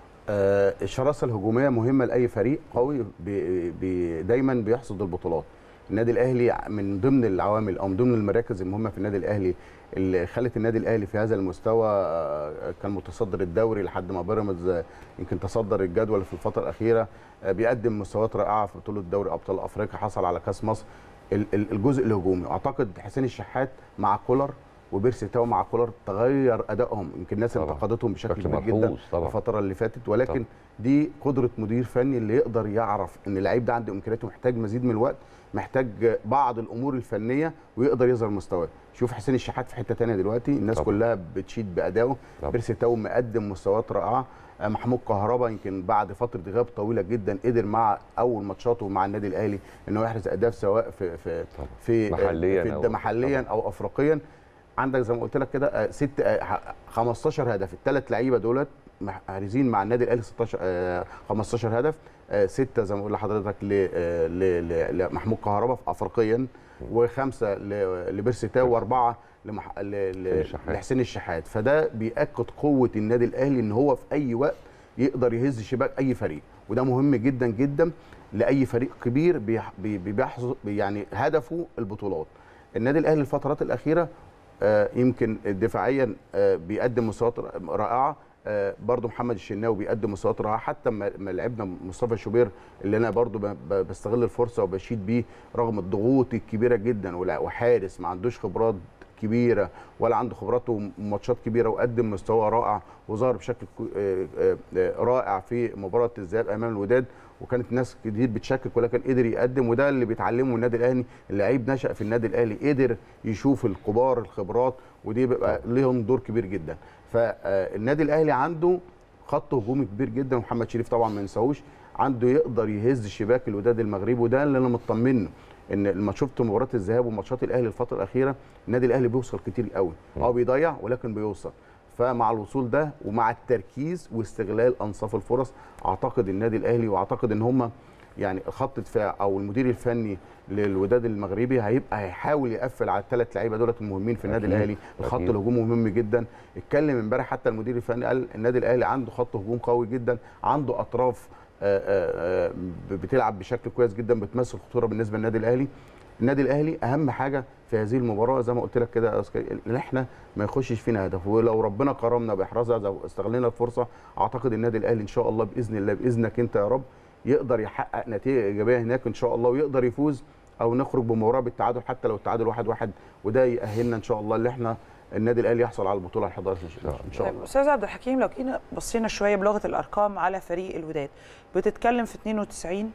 آه، الشراسه الهجوميه مهمه لاي فريق قوي بي بي دايما بيحصد البطولات النادي الاهلي من ضمن العوامل او من ضمن المراكز المهمه في النادي الاهلي اللي خلت النادي الاهلي في هذا المستوى آه، كان متصدر الدوري لحد ما بيراميدز آه، يمكن تصدر الجدول في الفتره الاخيره آه، بيقدم مستويات رائعه في بطوله دوري ابطال افريقيا حصل على كاس مصر ال- ال- الجزء الهجومي اعتقد حسين الشحات مع كولر وبيرسي تاو مع كولر تغير ادائهم يمكن الناس طبعاً. انتقدتهم بشكل بشكل كبير جدا ملحوظ طبعاً. الفتره اللي فاتت ولكن طبعاً. دي قدره مدير فني اللي يقدر يعرف ان اللعيب ده عنده امكانياته محتاج مزيد من الوقت محتاج بعض الامور الفنيه ويقدر يظهر مستواه شوف حسين الشحات في حته تانية دلوقتي الناس طبعاً. كلها بتشيد بادائه طبعاً. بيرسي تاو مقدم مستويات رائعه آه، محمود كهربا يمكن بعد فتره غياب طويله جدا قدر مع اول ماتشاته مع النادي الاهلي انه يحرز اهداف سواء في في طبعاً. في محلياً في أو- الد- محليا طبعاً. او افريقيا عندك زي ما قلت لك كده آه، ست آه، ح- 15 هدف الثلاث لعيبه دولت حارزين مع النادي الاهلي 16 آه، 15 هدف آه، سته زي ما بقول لحضرتك ل- آه، ل- ل- لمحمود كهربا افريقيا وخمسه ل- لبيرسي تاو واربعه لمح... ل... ل... الشحات. لحسين الشحات فده بياكد قوه النادي الاهلي ان هو في اي وقت يقدر يهز شباك اي فريق وده مهم جدا جدا لاي فريق كبير بيح... بي- بي- بيحصل يعني هدفه البطولات النادي الاهلي الفترات الاخيره آه، يمكن دفاعيا آه، بيقدم مستويات رائعه آه، برضو محمد الشناوي بيقدم مستويات رائعه حتى ما ما لعبنا مصطفى شوبير اللي انا برضو ب- ب- بستغل الفرصه وبشيد بيه رغم الضغوط الكبيره جدا ولا- وحارس ما عندوش خبرات كبيره ولا عنده خبرات وماتشات كبيره وقدم مستوى رائع وظهر بشكل كو- آه، آه، آه، رائع في مباراه الذهاب امام الوداد وكانت ناس كتير بتشكك ولكن قدر يقدم وده اللي بيتعلمه النادي الاهلي اللعيب نشأ في النادي الاهلي قدر يشوف الكبار الخبرات ودي بيبقى ليهم دور كبير جدا فالنادي الاهلي عنده خط هجومي كبير جدا ومحمد شريف طبعا ما نساهوش عنده يقدر يهز شباك الوداد المغربي وده اللي انا مطمنه ان لما شفت مباراه الذهاب وماتشات الاهلي الفتره الاخيره النادي الاهلي بيوصل كتير قوي اه بيضيع ولكن بيوصل فمع الوصول ده ومع التركيز واستغلال انصاف الفرص اعتقد النادي الاهلي واعتقد ان هم يعني خط دفاع او المدير الفني للوداد المغربي هيبقى هيحاول يقفل على الثلاث لعيبه دولت المهمين في النادي أكيد. الاهلي الخط أكيد. الهجومي مهم جدا اتكلم امبارح حتى المدير الفني قال النادي الاهلي عنده خط هجوم قوي جدا عنده اطراف آه، آه، آه، بتلعب بشكل كويس جدا بتمثل خطوره بالنسبه للنادي الاهلي النادي الاهلي اهم حاجه في هذه المباراه زي ما قلت لك كده يا أستاذ كريم، ان احنا ما يخشش فينا هدف ولو ربنا كرمنا باحرازها لو استغلينا الفرصه اعتقد النادي الاهلي ان شاء الله باذن الله باذنك انت يا رب يقدر يحقق نتيجه ايجابيه هناك ان شاء الله ويقدر يفوز او نخرج بمباراه بالتعادل حتى لو التعادل واحد واحد وده يأهلنا ان شاء الله اللي احنا النادي الاهلي يحصل على البطوله ال 11 ان شاء ان شاء طيب الله استاذ عبد الحكيم لو جينا بصينا شويه بلغه الارقام على فريق الوداد بتتكلم في 92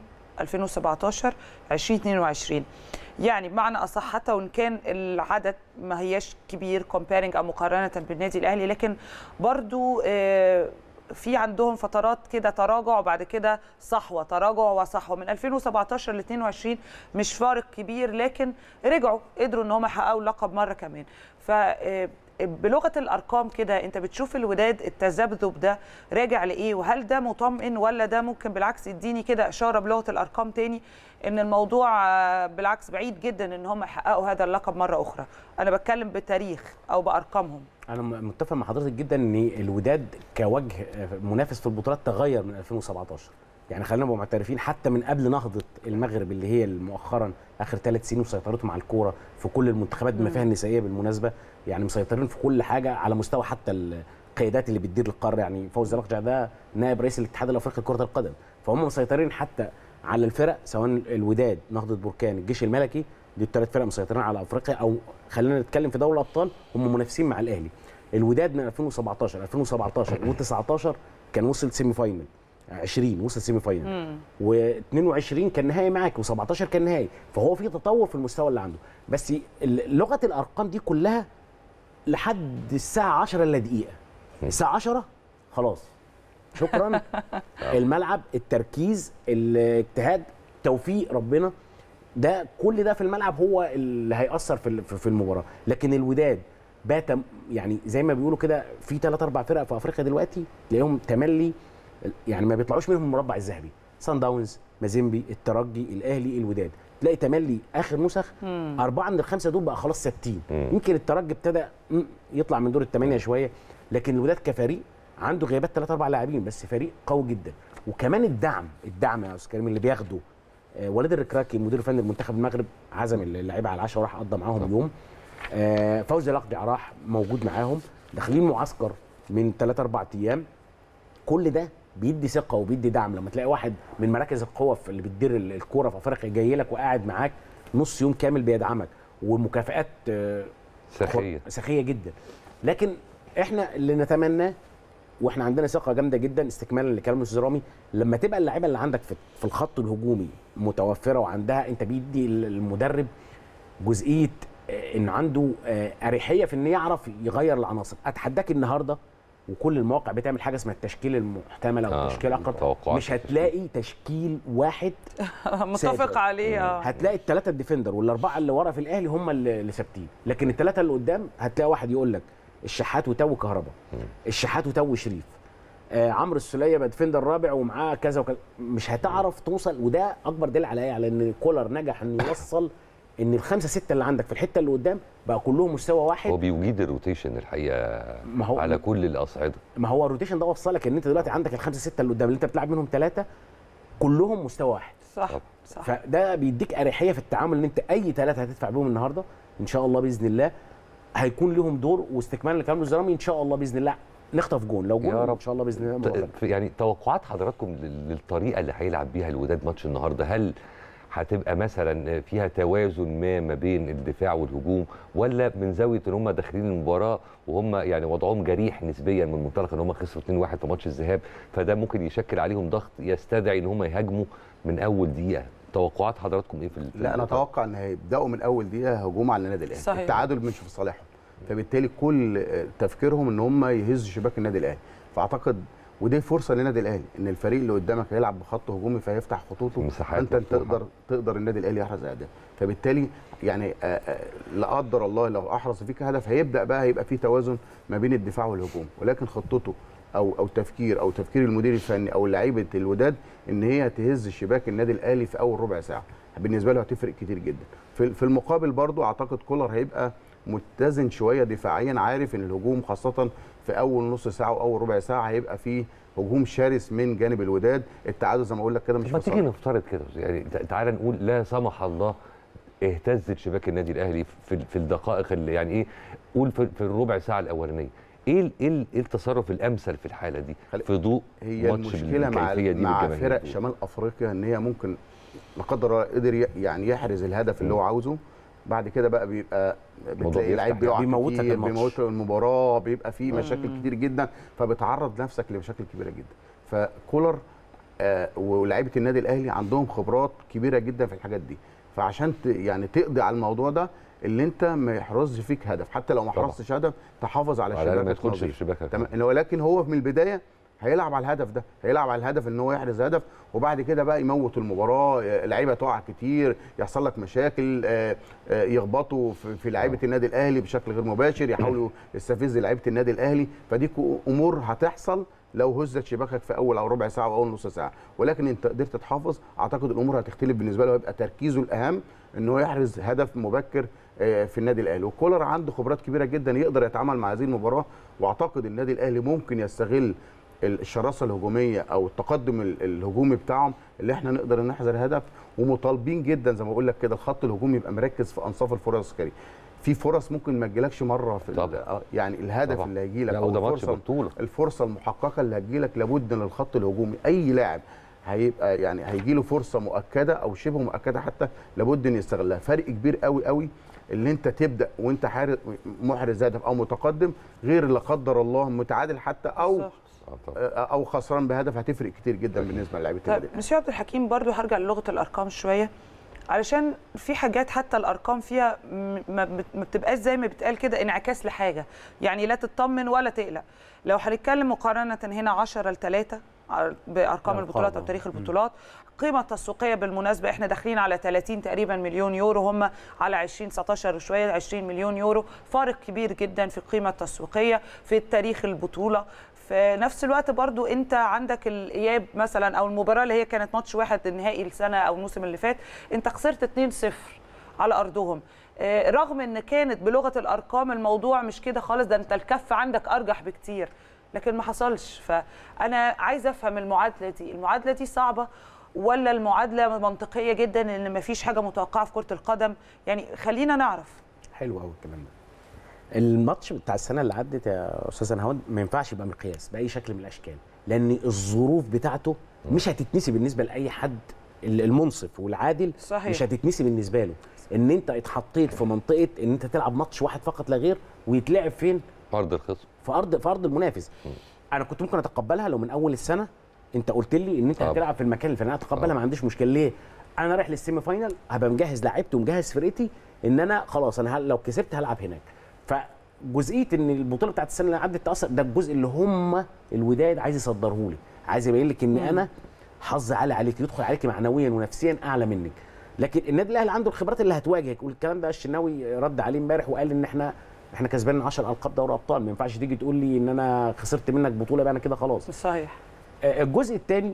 2017 2022 يعني بمعنى اصح حتى وان كان العدد ما هياش كبير كومبيرنج او مقارنه بالنادي الاهلي لكن برضو آه، في عندهم فترات كده تراجع وبعد كده صحوه تراجع وصحوه من 2017 ل 22 مش فارق كبير لكن رجعوا قدروا ان هم يحققوا اللقب مره كمان ف آه، بلغه الارقام كده انت بتشوف الوداد التذبذب ده راجع لايه وهل ده مطمئن ولا ده ممكن بالعكس يديني كده اشاره بلغه الارقام تاني ان الموضوع آه، بالعكس بعيد جدا ان هم يحققوا هذا اللقب مره اخرى انا بتكلم بتاريخ او بارقامهم انا م- متفق مع حضرتك جدا ان الوداد كوجه آه، منافس في البطولات تغير من 2017 يعني خلينا نبقى معترفين حتى من قبل نهضه المغرب اللي هي مؤخرا اخر ثلاث سنين وسيطرتهم على الكوره في كل المنتخبات بما فيها النسائيه بالمناسبه يعني مسيطرين في كل حاجه على مستوى حتى القيادات اللي بتدير القاره يعني فوز زلقجع ده نائب رئيس الاتحاد الافريقي لكره القدم فهم مسيطرين حتى على الفرق سواء الوداد نهضه بركان الجيش الملكي دي الثلاث فرق مسيطرين على افريقيا او خلينا نتكلم في دوري الابطال هم منافسين مع الاهلي الوداد من 2017 2017 و19 كان وصل سيمي فاينل 20 وصل سيمي فاينل و22 كان نهائي معاك و17 كان نهائي فهو في تطور في المستوى اللي عنده بس ال- لغه الارقام دي كلها لحد الساعه 10 الا دقيقه الساعه 10 خلاص شكرا الملعب التركيز الاجتهاد توفيق ربنا ده كل ده في الملعب هو اللي هيأثر في ال- في في المباراه لكن الوداد بات م- يعني زي ما بيقولوا كده في ثلاث اربع فرق في افريقيا دلوقتي تلاقيهم تملي يعني ما بيطلعوش منهم المربع الذهبي سان داونز مازيمبي الترجي الاهلي الوداد تلاقي تملي اخر نسخ اربعه من الخمسه دول بقى خلاص ثابتين يمكن الترجي ابتدى م، يطلع من دور الثمانيه شويه لكن الوداد كفريق عنده غيابات ثلاث اربع لاعبين بس فريق قوي جدا وكمان الدعم الدعم يا استاذ كريم اللي بياخده آه، وليد الركراكي مدير فني المنتخب المغرب عزم اللعيبه على العشاء وراح قضى معاهم يوم آه، فوزي الاقدع راح موجود معاهم داخلين معسكر من 3 4 ايام كل ده بيدي ثقه وبيدي دعم لما تلاقي واحد من مراكز القوه في اللي بتدير ال- الكوره في افريقيا جاي لك وقاعد معاك نص يوم كامل بيدعمك ومكافئات آه، سخيه سخيه جدا لكن احنا اللي نتمناه واحنا عندنا ثقه جامده جدا استكمالا لكلام الاستاذ رامي لما تبقى اللعيبه اللي عندك في في الخط الهجومي متوفره وعندها انت بيدي المدرب جزئيه آه، ان عنده آه، اريحيه في ان يعرف يغير العناصر اتحداك النهارده وكل المواقع بتعمل حاجه اسمها التشكيل المحتمل او آه، التشكيل الاقرب توقعات مش التشكيل. هتلاقي تشكيل واحد متفق عليه اه هتلاقي الثلاثه الديفندر والاربعه اللي ورا في الاهلي هم اللي اللي ثابتين لكن الثلاثه اللي قدام هتلاقي واحد يقول لك الشحات وتو كهربا الشحات وتو شريف آه عمرو السوليه بقى ديفندر رابع ومعاه كذا وكذا مش هتعرف توصل وده اكبر دليل على ايه على ان كولر نجح انه يوصل ان الخمسه سته اللي عندك في الحته اللي قدام بقى كلهم مستوى واحد هو بيجيد الروتيشن الحقيقه ما هو على كل الاصعده ما هو الروتيشن ده وصلك ان انت دلوقتي عندك الخمسه سته اللي قدام اللي انت بتلعب منهم ثلاثه كلهم مستوى واحد صح طب. صح فده بيديك اريحيه في التعامل ان انت اي ثلاثه هتدفع بيهم النهارده ان شاء الله باذن الله هيكون لهم دور واستكمالا لكلام الزرامي ان شاء الله باذن الله نخطف جون لو جون يا رب. ان شاء الله باذن الله موفق. ت- يعني توقعات حضراتكم لل- للطريقه اللي هيلعب بيها الوداد ماتش النهارده هل هتبقى مثلا فيها توازن ما ما بين الدفاع والهجوم ولا من زاويه ان هم داخلين المباراه وهم يعني وضعهم جريح نسبيا من منطلق ان هم خسروا 2-1 في ماتش الذهاب فده ممكن يشكل عليهم ضغط يستدعي ان هم يهاجموا من اول دقيقه توقعات حضراتكم ايه في ال- في لا انا النقطة؟ اتوقع ان هيبداوا من اول دقيقه هجوم على النادي الاهلي صحيح. التعادل مش في صالحهم فبالتالي كل آه، تفكيرهم ان هم يهزوا شباك النادي الاهلي فاعتقد ودي فرصه للنادي الاهلي ان الفريق اللي قدامك هيلعب بخط هجومي فيفتح خطوطه مساحات انت مفتوحة. تقدر تقدر النادي الاهلي يحرز اهداف فبالتالي يعني آه، آه، لا قدر الله لو احرز فيك هدف هيبدا بقى هيبقى في توازن ما بين الدفاع والهجوم ولكن خطته او او تفكير او تفكير المدير الفني او لعيبه الوداد ان هي تهز شباك النادي الاهلي في اول ربع ساعه بالنسبه له هتفرق كتير جدا في في المقابل برضو اعتقد كولر هيبقى متزن شويه دفاعيا عارف ان الهجوم خاصه في اول نص ساعه واول ربع ساعه هيبقى فيه هجوم شرس من جانب الوداد التعادل زي ما اقول لك كده مش طب ما في تيجي صالحه. نفترض كده يعني تع- تعالى نقول لا سمح الله اهتزت شباك النادي الاهلي في في الدقائق اللي يعني ايه قول في, في الربع ساعه الاولانيه ايه ال- ايه ال- ايه التصرف الامثل في الحاله دي خلي- في ضوء هي ماتش المشكله مع بالكيفية دي مع بالجماهير فرق دي؟ شمال افريقيا ان هي ممكن لا قدر الله قدر ي- يعني يحرز الهدف اللي هو عاوزه بعد كده بقى بيبقى الموضوع بتلاقي بيفتح لعيب بيقع بيموت لك كتير الماتش. بيموت له المباراه بيبقى فيه مشاكل كتير جدا فبتعرض نفسك لمشاكل كبيره جدا فكولر آه ولاعيبه النادي الاهلي عندهم خبرات كبيره جدا في الحاجات دي فعشان ت يعني تقضي على الموضوع ده اللي انت ما يحرزش فيك هدف حتى لو ما طبعا. حرزتش هدف تحافظ على على الأقل ما شباكك يدخلش نظيف. في شباكك تمام ولكن هو من البدايه هيلعب على الهدف ده هيلعب على الهدف ان هو يحرز هدف وبعد كده بقى يموت المباراه آه، اللعيبه تقع كتير يحصل لك مشاكل آه، آه، يخبطوا في- في لعيبه النادي الاهلي بشكل غير مباشر يحاولوا يستفز لعيبه النادي الاهلي فدي كو- امور هتحصل لو هزت شباكك في اول او ربع ساعه او اول نص ساعه ولكن انت قدرت تحافظ اعتقد الامور هتختلف بالنسبه له هيبقى تركيزه الاهم ان هو يحرز هدف مبكر آه، في النادي الاهلي وكولر عنده خبرات كبيره جدا يقدر يتعامل مع هذه المباراه واعتقد النادي الاهلي ممكن يستغل الشراسه الهجوميه او التقدم ال- الهجومي بتاعهم اللي احنا نقدر نحذر هدف ومطالبين جدا زي ما بقول لك كده الخط الهجومي يبقى مركز في انصاف الفرص السكريه في فرص ممكن ما تجيلكش مره في ال- طبعا. آه، يعني الهدف طبعا. اللي هيجي لك لا او وده ماتش الفرصه بطوله الفرصه المحققه اللي هتجي لك لابد ان الخط الهجومي اي لاعب هيبقى يعني هيجي له فرصه مؤكده او شبه مؤكده حتى لابد ان يستغلها فرق كبير قوي قوي اللي انت تبدا وانت حارس محرز هدف او متقدم غير لا قدر الله متعادل حتى او صح. آه طبعا. او خسران بهدف هتفرق كتير جدا بالنسبه للاعيبه النادي طيب الأهلي. مسيو عبد الحكيم برضو هرجع للغه الارقام شويه علشان في حاجات حتى الارقام فيها م- ما بت- ما بتبقاش زي ما بيتقال كده انعكاس لحاجه يعني لا تطمن ولا تقلق لو هنتكلم مقارنه هنا 10 ل 3 بارقام البطولات او آه. تاريخ البطولات قيمه تسويقيه بالمناسبه احنا داخلين على 30 تقريبا مليون يورو هم على 20 19 وشويه 20 مليون يورو فارق كبير جدا في القيمه التسويقيه في تاريخ البطوله في نفس الوقت برضو انت عندك الاياب مثلا او المباراه اللي هي كانت ماتش واحد النهائي السنه او الموسم اللي فات انت خسرت 2-0 على ارضهم آه، رغم ان كانت بلغه الارقام الموضوع مش كده خالص ده انت الكف عندك ارجح بكتير لكن ما حصلش فانا عايزه افهم المعادله دي المعادله دي صعبه ولا المعادله منطقيه جدا ان ما فيش حاجه متوقعه في كره القدم يعني خلينا نعرف حلو قوي الكلام ده الماتش بتاع السنه اللي عدت يا استاذ نهاد ما ينفعش يبقى مقياس باي شكل من الاشكال لان الظروف بتاعته مش هتتنسي بالنسبه لاي حد المنصف والعادل صحيح. مش هتتنسي بالنسبه له ان انت اتحطيت في منطقه ان انت تلعب ماتش واحد فقط لا غير ويتلعب فين ارض الخصم في ارض في ارض المنافس انا كنت ممكن اتقبلها لو من اول السنه انت قلت لي ان انت طبعا. هتلعب في المكان الفلاني انا اتقبلها طبعا. ما عنديش مشكله ليه انا رايح للسيمي فاينال هبقى مجهز لعيبتي ومجهز فرقتي ان انا خلاص انا هل- لو كسبت هلعب هناك فجزئيه ان البطوله بتاعت السنه اللي عدت تاثر ده الجزء اللي هم الوداد عايز يصدره لي عايز يبين لك ان انا حظ عالي عليك يدخل عليك معنويا ونفسيا اعلى منك لكن النادي الاهلي عنده الخبرات اللي هتواجهك والكلام ده الشناوي رد عليه امبارح وقال ان احنا احنا كسبانين 10 القاب دوري ابطال ما ينفعش تيجي تقول لي ان انا خسرت منك بطوله يبقى انا كده خلاص صحيح آه، الجزء الثاني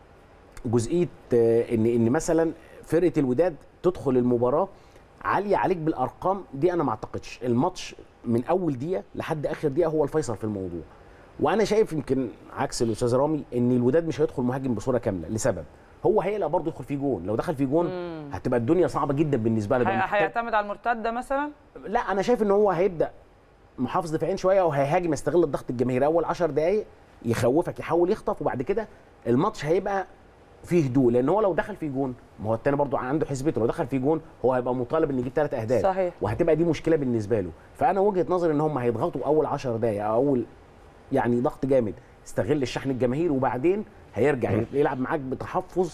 جزئيه آه، ان ان مثلا فرقه الوداد تدخل المباراه عاليه عليك بالارقام دي انا ما اعتقدش الماتش من اول دقيقه لحد اخر دقيقه هو الفيصل في الموضوع وانا شايف يمكن عكس الاستاذ رامي ان الوداد مش هيدخل مهاجم بصوره كامله لسبب هو هيقلق برضه يدخل فيه جون لو دخل فيه جون هتبقى الدنيا صعبه جدا بالنسبه له هي- بقى محتاج- هيعتمد على المرتده مثلا لا انا شايف ان هو هيبدا محافظ دفاعيا شويه وهيهاجم يستغل الضغط الجماهيري اول 10 دقائق يخوفك يحاول يخطف وبعد كده الماتش هيبقى فيه هدوء لان هو لو دخل فيه جون ما هو التاني برضو عنده حسبته لو دخل فيه جون هو هيبقى مطالب انه يجيب ثلاث اهداف صحيح. وهتبقى دي مشكله بالنسبه له فانا وجهه نظري ان هم هيضغطوا اول 10 دقائق او اول يعني ضغط جامد استغل الشحن الجماهيري وبعدين هيرجع يلعب معاك بتحفظ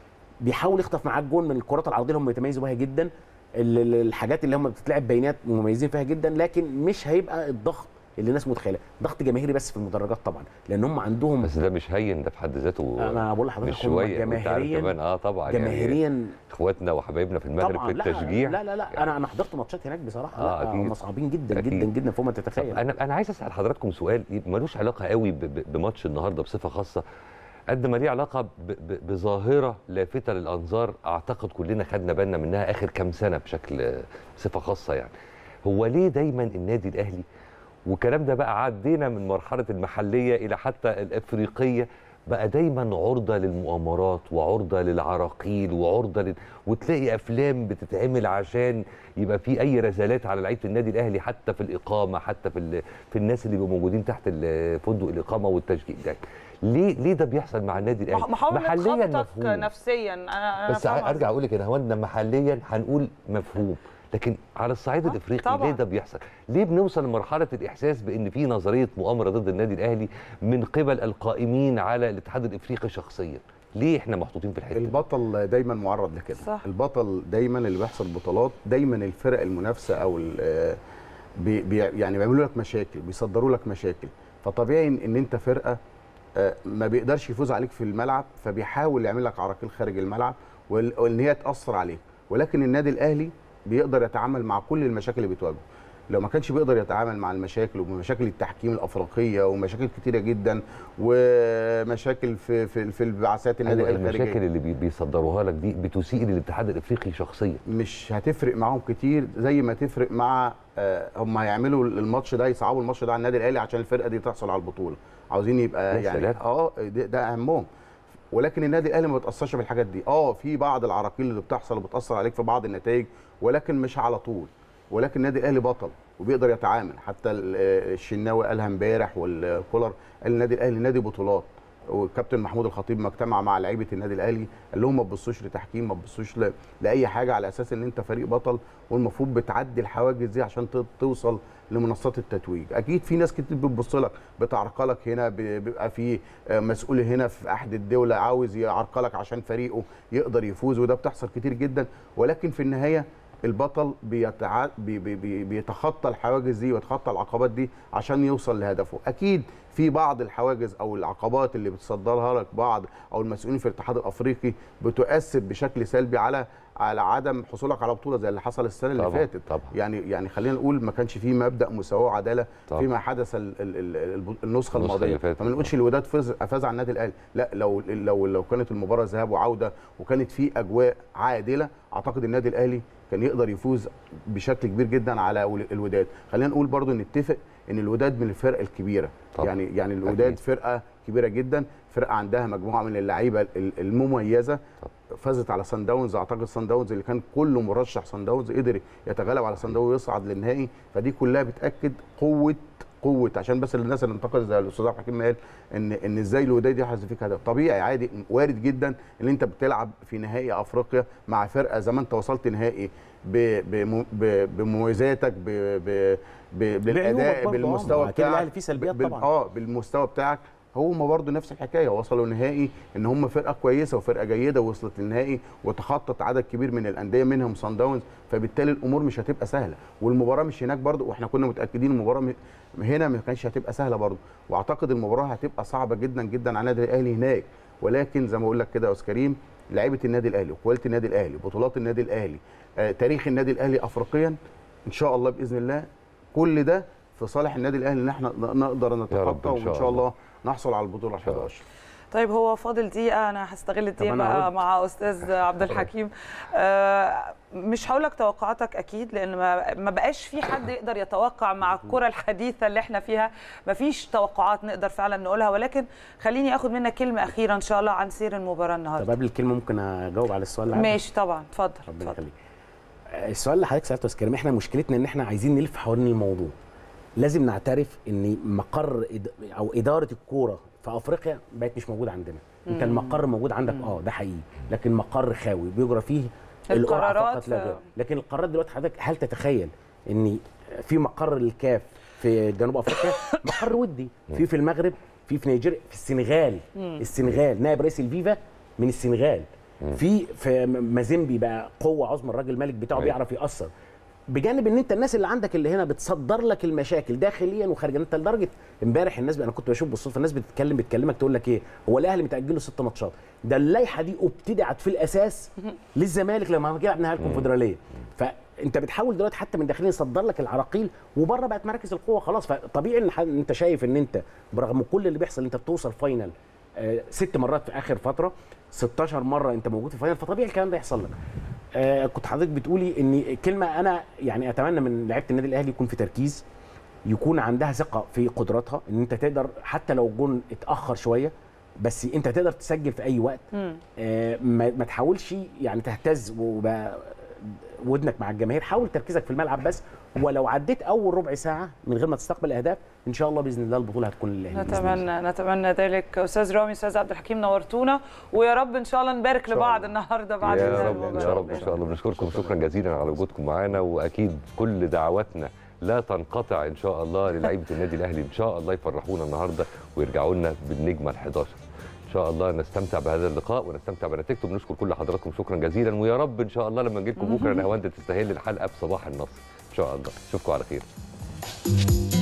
بيحاول يخطف معاك جون من الكرات العرضيه اللي هم يتميزوا بيها جدا ال- ال- الحاجات اللي هم بتتلعب بينات مميزين فيها جدا لكن مش هيبقى الضغط اللي الناس متخيله ضغط جماهيري بس في المدرجات طبعا لان هم عندهم بس ده مش هين ده في حد ذاته انا بقول لحضرتك مش هم شويه وانت عارف جماهيريا كمان اه طبعا يعني جماهيريا اخواتنا وحبايبنا في المغرب طبعا في لا التشجيع لا لا لا انا انا حضرت ماتشات هناك بصراحه آه، لا أكيد. هم صعبين جدا أكيد. جدا جدا فوق ما طب تتخيل انا انا عايز اسال حضراتكم سؤال ملوش علاقه قوي ب- ب- بماتش النهارده بصفه خاصه قد ما ليه علاقه ب- ب- بظاهره لافته للانظار اعتقد كلنا خدنا بالنا منها اخر كام سنه بشكل آه، صفه خاصه يعني هو ليه دايما النادي الاهلي والكلام ده بقى عدينا من مرحله المحليه الى حتى الافريقيه بقى دايما عرضه للمؤامرات وعرضه للعراقيل وعرضه لل... وتلاقي افلام بتتعمل عشان يبقى في اي رسالات على لعيبه النادي الاهلي حتى في الاقامه حتى في ال... في الناس اللي بيبقوا موجودين تحت ال- فندق الاقامه والتشجيع ده ليه ليه ده بيحصل مع النادي الاهلي محاولة محليا خبطك مفهوم نفسيا انا أنا بس فاهمة ارجع اقول لك يا هواندا محليا هنقول مفهوم لكن على الصعيد آه، الافريقي طبعاً. ليه ده بيحصل؟ ليه بنوصل لمرحله الاحساس بان في نظريه مؤامره ضد النادي الاهلي من قبل القائمين على الاتحاد الافريقي شخصيا؟ ليه احنا محطوطين في الحته دي؟ البطل دايما معرض لكده صح. البطل دايما اللي بيحصل بطولات دايما الفرق المنافسه او ال- آه، بي بي يعني بيعملوا لك مشاكل بيصدروا لك مشاكل فطبيعي ان إن انت فرقه آه، ما بيقدرش يفوز عليك في الملعب فبيحاول يعمل لك عراقيل خارج الملعب وال- وان هي تاثر عليك ولكن النادي الاهلي بيقدر يتعامل مع كل المشاكل اللي بتواجهه لو ما كانش بيقدر يتعامل مع المشاكل ومشاكل التحكيم الافريقيه ومشاكل كتيره جدا ومشاكل في في في البعثات النادي أيوة الاهلي المشاكل الخارجيه اللي بي- بيصدروها لك دي بتسيء للاتحاد الافريقي شخصيا مش هتفرق معاهم كتير زي ما تفرق مع آه، هم هيعملوا الماتش ده يصعبوا الماتش ده على النادي الاهلي عشان الفرقه دي تحصل على البطوله عاوزين يبقى يا يعني سلام. اه ده, ده اهمهم ولكن النادي الاهلي ما بيتاثرش بالحاجات دي اه في بعض العراقيل اللي بتحصل وبتاثر عليك في بعض النتائج ولكن مش على طول ولكن النادي الاهلي بطل وبيقدر يتعامل حتى ال- آه، الشناوي قالها امبارح والكولر قال النادي الاهلي نادي بطولات والكابتن محمود الخطيب ما اجتمع مع لعيبه النادي الاهلي قال لهم ما تبصوش لتحكيم ما تبصوش ل- لاي حاجه على اساس ان انت فريق بطل والمفروض بتعدي الحواجز دي عشان ت- توصل لمنصات التتويج اكيد في ناس كتير بتبص لك بتعرقلك هنا ب- بيبقى في آه، مسؤول هنا في احد الدوله عاوز يعرقلك عشان فريقه يقدر يفوز وده بتحصل كتير جدا ولكن في النهايه البطل بيتع... بي... بي... بي... بيتخطى الحواجز دي ويتخطى العقبات دي عشان يوصل لهدفه اكيد في بعض الحواجز او العقبات اللي بتصدرها لك بعض او المسؤولين في الاتحاد الافريقي بتؤثر بشكل سلبي على على عدم حصولك على بطوله زي اللي حصل السنه اللي طبعاً، فاتت طبعاً. يعني يعني خلينا نقول ما كانش فيه مبدا مساواه وعداله طبعاً. فيما حدث ال... ال... ال... ال- النسخه اللي الماضيه فاتت. فما نقولش الوداد فاز فاز على النادي الاهلي لا لو لو لو كانت المباراه ذهاب وعوده وكانت في اجواء عادله اعتقد النادي الاهلي كان يقدر يفوز بشكل كبير جدا على ول- الوداد خلينا نقول برضو نتفق ان الوداد من الفرق الكبيره طبعاً. يعني يعني الوداد أكيد. فرقه كبيره جدا فرقه عندها مجموعه من اللعيبه ال- المميزه فازت على سان داونز اعتقد سان داونز اللي كان كله مرشح سان داونز قدر يتغلب على سان داونز ويصعد للنهائي فدي كلها بتاكد قوه قوه عشان بس الناس اللي انتقدت زي الاستاذ عبد الحكيم ما قال ان ان ازاي الوداد يحرز فيك هدف طبيعي عادي وارد جدا ان انت بتلعب في نهائي افريقيا مع فرقه زي ما انت وصلت نهائي ب- بم- ب- بمميزاتك ب- ب- ب- بالاداء برضه، آه، بالمستوى ما أكيد بتاعك الأهلي فيه سلبيات بال- طبعاً. اه بالمستوى بتاعك هم برضه نفس الحكايه وصلوا نهائي ان هم فرقه كويسه وفرقه جيده وصلت للنهائي وتخطت عدد كبير من الانديه منهم سان داونز فبالتالي الامور مش هتبقى سهله والمباراه مش هناك برضه واحنا كنا متاكدين المباراه م- هنا ما كانش هتبقى سهله برضه واعتقد المباراه هتبقى صعبه جدا جدا على النادي الاهلي هناك ولكن زي ما اقول لك كده يا استاذ كريم لعيبه النادي الاهلي وكواليتي النادي الاهلي بطولات النادي الاهلي آه تاريخ النادي الاهلي افريقيا ان شاء الله باذن الله كل ده في صالح النادي الاهلي ان احنا ن- نقدر رب نتخطى إن وان شاء شاء الله. الله نحصل على البطوله ال شاء الله. 11 طيب هو فاضل دقيقة أنا هستغل الدقيقة أنا بقى هرد. مع أستاذ عبد الحكيم آه، مش هقول لك توقعاتك أكيد لأن ما ما بقاش في حد يقدر يتوقع مع الكرة الحديثة اللي احنا فيها ما فيش توقعات نقدر فعلا نقولها ولكن خليني أخد منك كلمة أخيرة إن شاء الله عن سير المباراة طب النهاردة قبل الكلمه ممكن اجاوب على السؤال اللي عندك؟ ماشي طبعا اتفضل ربنا اتفضل يخليك السؤال اللي حضرتك سالته يا أستاذ كريم احنا مشكلتنا ان احنا عايزين نلف حوالين الموضوع لازم نعترف ان مقر إد- او اداره الكوره في افريقيا بقت مش موجوده عندنا انت المقر موجود عندك اه ده حقيقي لكن مقر خاوي بيجرى فيه القرعة القرارات فقط لا في- غير لكن القرارات دلوقتي حضرتك هل تتخيل ان في مقر للكاف في جنوب افريقيا مقر ودي في في المغرب في في نيجيريا في السنغال السنغال نائب رئيس الفيفا من السنغال في في م- مازيمبي بقى قوه عظمى الراجل الملك بتاعه أيوة. بيعرف ياثر بجانب ان انت الناس اللي عندك اللي هنا بتصدر لك المشاكل داخليا وخارجيا انت لدرجه امبارح الناس انا كنت بشوف بالصدفه الناس بتتكلم بتكلمك تقول لك ايه هو الاهلي متاجل له ست ماتشات ده اللائحه دي ابتدعت في الاساس للزمالك لما جه يلعب نهائي الكونفدراليه فانت بتحاول دلوقتي حتى من داخليا يصدر لك العراقيل وبره بقت مراكز القوه خلاص فطبيعي ان ح- انت شايف ان انت برغم كل اللي بيحصل انت بتوصل فاينل آه، ست مرات في اخر فتره 16 مره انت موجود في فاينل فطبيعي الكلام ده يحصل لك آه كنت حضرتك بتقولي ان كلمه انا يعني اتمنى من لعيبه النادي الاهلي يكون في تركيز يكون عندها ثقه في قدراتها ان انت تقدر حتى لو الجون اتاخر شويه بس انت تقدر تسجل في اي وقت آه ما, ما تحاولش يعني تهتز وبقى ودنك مع الجماهير حاول تركيزك في الملعب بس ولو عديت اول ربع ساعه من غير ما تستقبل اهداف ان شاء الله باذن الله البطوله هتكون للاهلي بإذن الله. نتمنى نتمنى ذلك استاذ رامي استاذ عبد الحكيم نورتونا ويا رب ان شاء الله نبارك شاء لبعض الله. النهارده بعد يا رب المباراة. يا رب ان شاء الله بنشكركم شكرا جزيلا على وجودكم معانا واكيد كل دعواتنا لا تنقطع ان شاء الله للعيبه النادي الاهلي ان شاء الله يفرحونا النهارده ويرجعوا لنا بالنجمه ال11 ان شاء الله نستمتع بهذا اللقاء ونستمتع بنتيجته بنشكر كل حضراتكم شكرا جزيلا ويا رب ان شاء الله لما نجي لكم بكره نهاوند تستهل الحلقه بصباح النصر ان شاء الله اشوفكم على خير